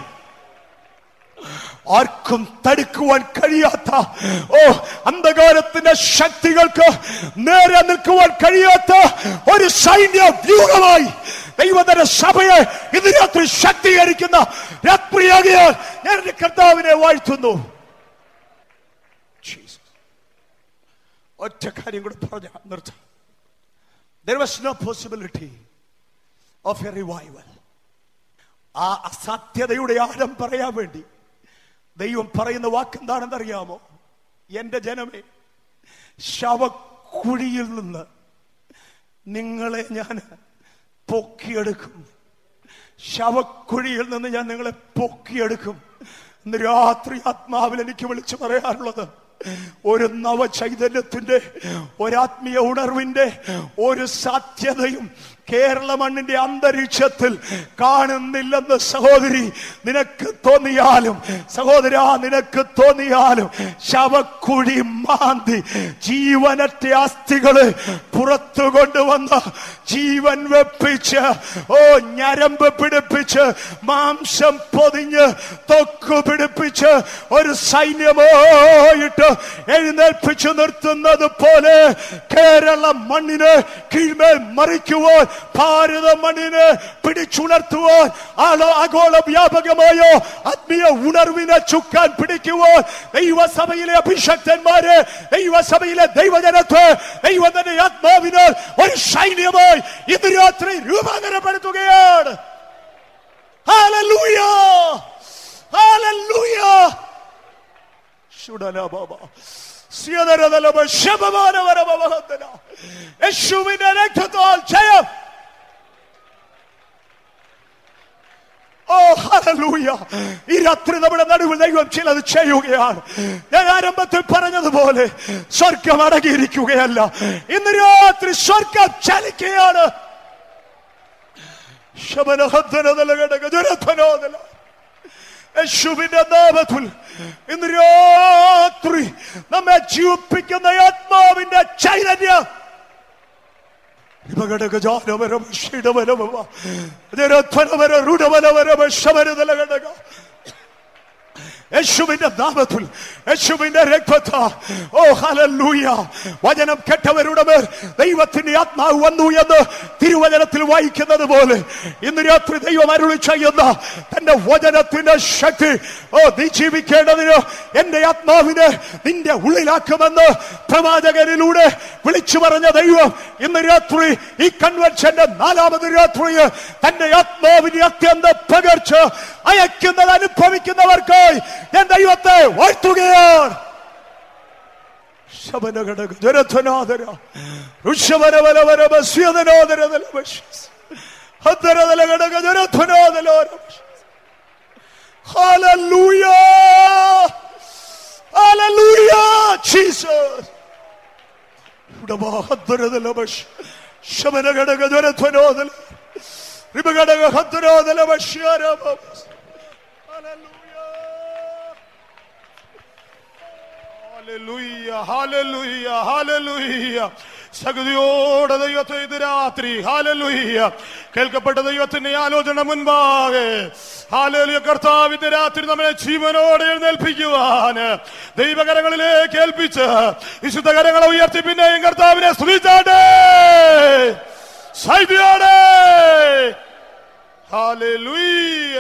ആർക്കും തടുക്കുവാൻ കഴിയാത്ത ഓ അന്ധകാരത്തിന്റെ ശക്തികൾക്ക് നേരെ നിൽക്കുവാൻ കഴിയാത്ത ഒരു സൈന്യ വ്യൂഹമായി ദൈവത്തിന്റെ സഭയെ ഇന്ന് രാത്രി ശക്തീകരിക്കുന്ന രാത്രിയാകിയാൽ ഞാൻ എന്റെ കർത്താവിനെ വാഴ്ത്തുന്നു Jesus. ഒറ്റ കാര്യം കൂടെ പറഞ്ഞ നിർത്താം there was no possibility of a revival ആ അസാധ്യതയുടെ ആഴം പറയാൻ വേണ്ടി ദൈവം പറയുന്ന വാക്ക് എന്താണെന്ന് അറിയാമോ എന്റെ ജനമേ ശവക്കുഴിയിൽ നിന്ന് നിങ്ങളെ ഞാൻ പൊക്കിയെടുക്കും ശവക്കുഴിയിൽ നിന്ന് ഞാൻ നിങ്ങളെ പൊക്കിയെടുക്കും ഇന്ന് രാത്രി ആത്മാവിൽ എനിക്ക് വിളിച്ചു പറയാറുള്ളത് ഒരു നവചൈതന്യത്തിന്റെ ഒരാത്മീയ ഉണർവിന്റെ ഒരു സാധ്യതയും കേരള മണ്ണിന്റെ അന്തരീക്ഷത്തിൽ കാണുന്നില്ലെന്ന് സഹോദരി നിനക്ക് തോന്നിയാലും സഹോദര നിനക്ക് തോന്നിയാലും ശവക്കുഴി മാന്തി ജീവനറ്റ അസ്ഥികള് പുറത്തു കൊണ്ടുവന്ന് ജീവൻ വെപ്പിച്ച് ഓ ഞരമ്പ് പിടിപ്പിച്ച് മാംസം പൊതിഞ്ഞ് തൊക്കു പിടിപ്പിച്ച് ഒരു സൈന്യമായിട്ട് എഴുന്നേൽപ്പിച്ചു നിർത്തുന്നത് പോലെ കേരള മണ്ണിന് കീഴ്മേൽ മറിക്കുവാൻ ഭാരത മണ്ണിനെ പിടിച്ചുണർത്തുവാൻ ആളോ ആഗോള വ്യാപകമായോ ആത്മീയ ഉണർവിനെ ചുക്കാൻ പിടിക്കുവാൻ ദൈവസഭയിലെ അഭിഷക്തന്മാരെ ദൈവസഭയിലെ ദൈവജനത്തെ ദൈവത്തിന്റെ ആത്മാവിനാൽ ഒരു സൈന്യമായി ഇന്ന് രാത്രി രൂപാന്തരപ്പെടുത്തുകയാണ് Hallelujah! Hallelujah! ശുഡലബബ. സിയദരദലബ ശബമാനവരബവഹന്തന. യേശുവിന്റെ രക്തത്താൽ ജയം ഓ ഹല്ലേലൂയ ഈ രാത്രി നമ്മുടെ നടുവിൽ ദൈവം ചിലത് ചെയ്യുകയാണ് ഞാൻ ആരംഭത്തിൽ പറഞ്ഞതുപോലെ സ്വർഗം അടങ്ങിയിരിക്കുകയല്ല ഇന്ന് രാത്രി സ്വർഗം ചലിക്കുകയാണ് ശബനഹദ്ദനദല ഘടക ജനധനോദല യേശുവിന്റെ നാമത്തിൽ ഇന്ന് രാത്രി നമ്മെ ജീവിപ്പിക്കുന്ന ആത്മാവിന്റെ ചൈതന്യം ഘടകജാനവരം ഷിടവരമ ജനധ്വനവര രുടവനവരമ ശമരതല ഘടക യേശുവിന്റെ നാമത്തിൽ യേശുവിന്റെ രക്തത്ത ഓ ഹല്ലേലൂയ വചനം കേട്ടവരുടെ മേൽ ദൈവത്തിന്റെ ആത്മാവ് വന്നു എന്ന് തിരുവചനത്തിൽ വായിക്കുന്നത് പോലെ ഇന്ന് രാത്രി ദൈവം അരുളി ചെയ്യുന്ന തന്റെ വചനത്തിന്റെ ശക്തി ഓ നീ ജീവിക്കേണ്ടതിന് എന്റെ ആത്മാവിനെ നിന്റെ ഉള്ളിലാക്കുമെന്ന് പ്രവാചകനിലൂടെ വിളിച്ചു പറഞ്ഞ ദൈവം ഇന്ന് രാത്രി ഈ കൺവെൻഷന്റെ നാലാമത് രാത്രി തന്റെ ആത്മാവിനെ അത്യന്ത പകർച്ച് അയക്കുന്നത് അനുഭവിക്കുന്നവർക്കായി ഞാൻ ദൈവത്തെ വാഴ്ത്തുകയാണ് ശബനഘടക ജനധ്വനാദര ഋഷവരവരവരവ സ്യതനോദരതല ഹദ്ദരതല ഘടക ജനധ്വനാദലോര Hallelujah! Hallelujah! Jesus! ശമനഘടക ജ്വരധ്വനോദല ഋമഘടക ഹദ്രോദല Hallelujah, hallelujah, hallelujah. ശക്തിയോടെ ദൈവത്തെ ഇത് രാത്രി ഹാലലുയ്യ കേൾക്കപ്പെട്ട ദൈവത്തിന്റെ ആലോചന മുൻപാകെ ഹാലലുയ കർത്താവ് ഇത് രാത്രി നമ്മളെ ജീവനോടെ എഴുന്നേൽപ്പിക്കുവാൻ ദൈവകരങ്ങളിലേക്ക് ഏൽപ്പിച്ച് വിശുദ്ധ കരങ്ങളെ ഉയർത്തി പിന്നെയും കർത്താവിനെ സ്തുതിച്ചാട്ടെ ശൈതിയോടെ ഹാലലുയ്യ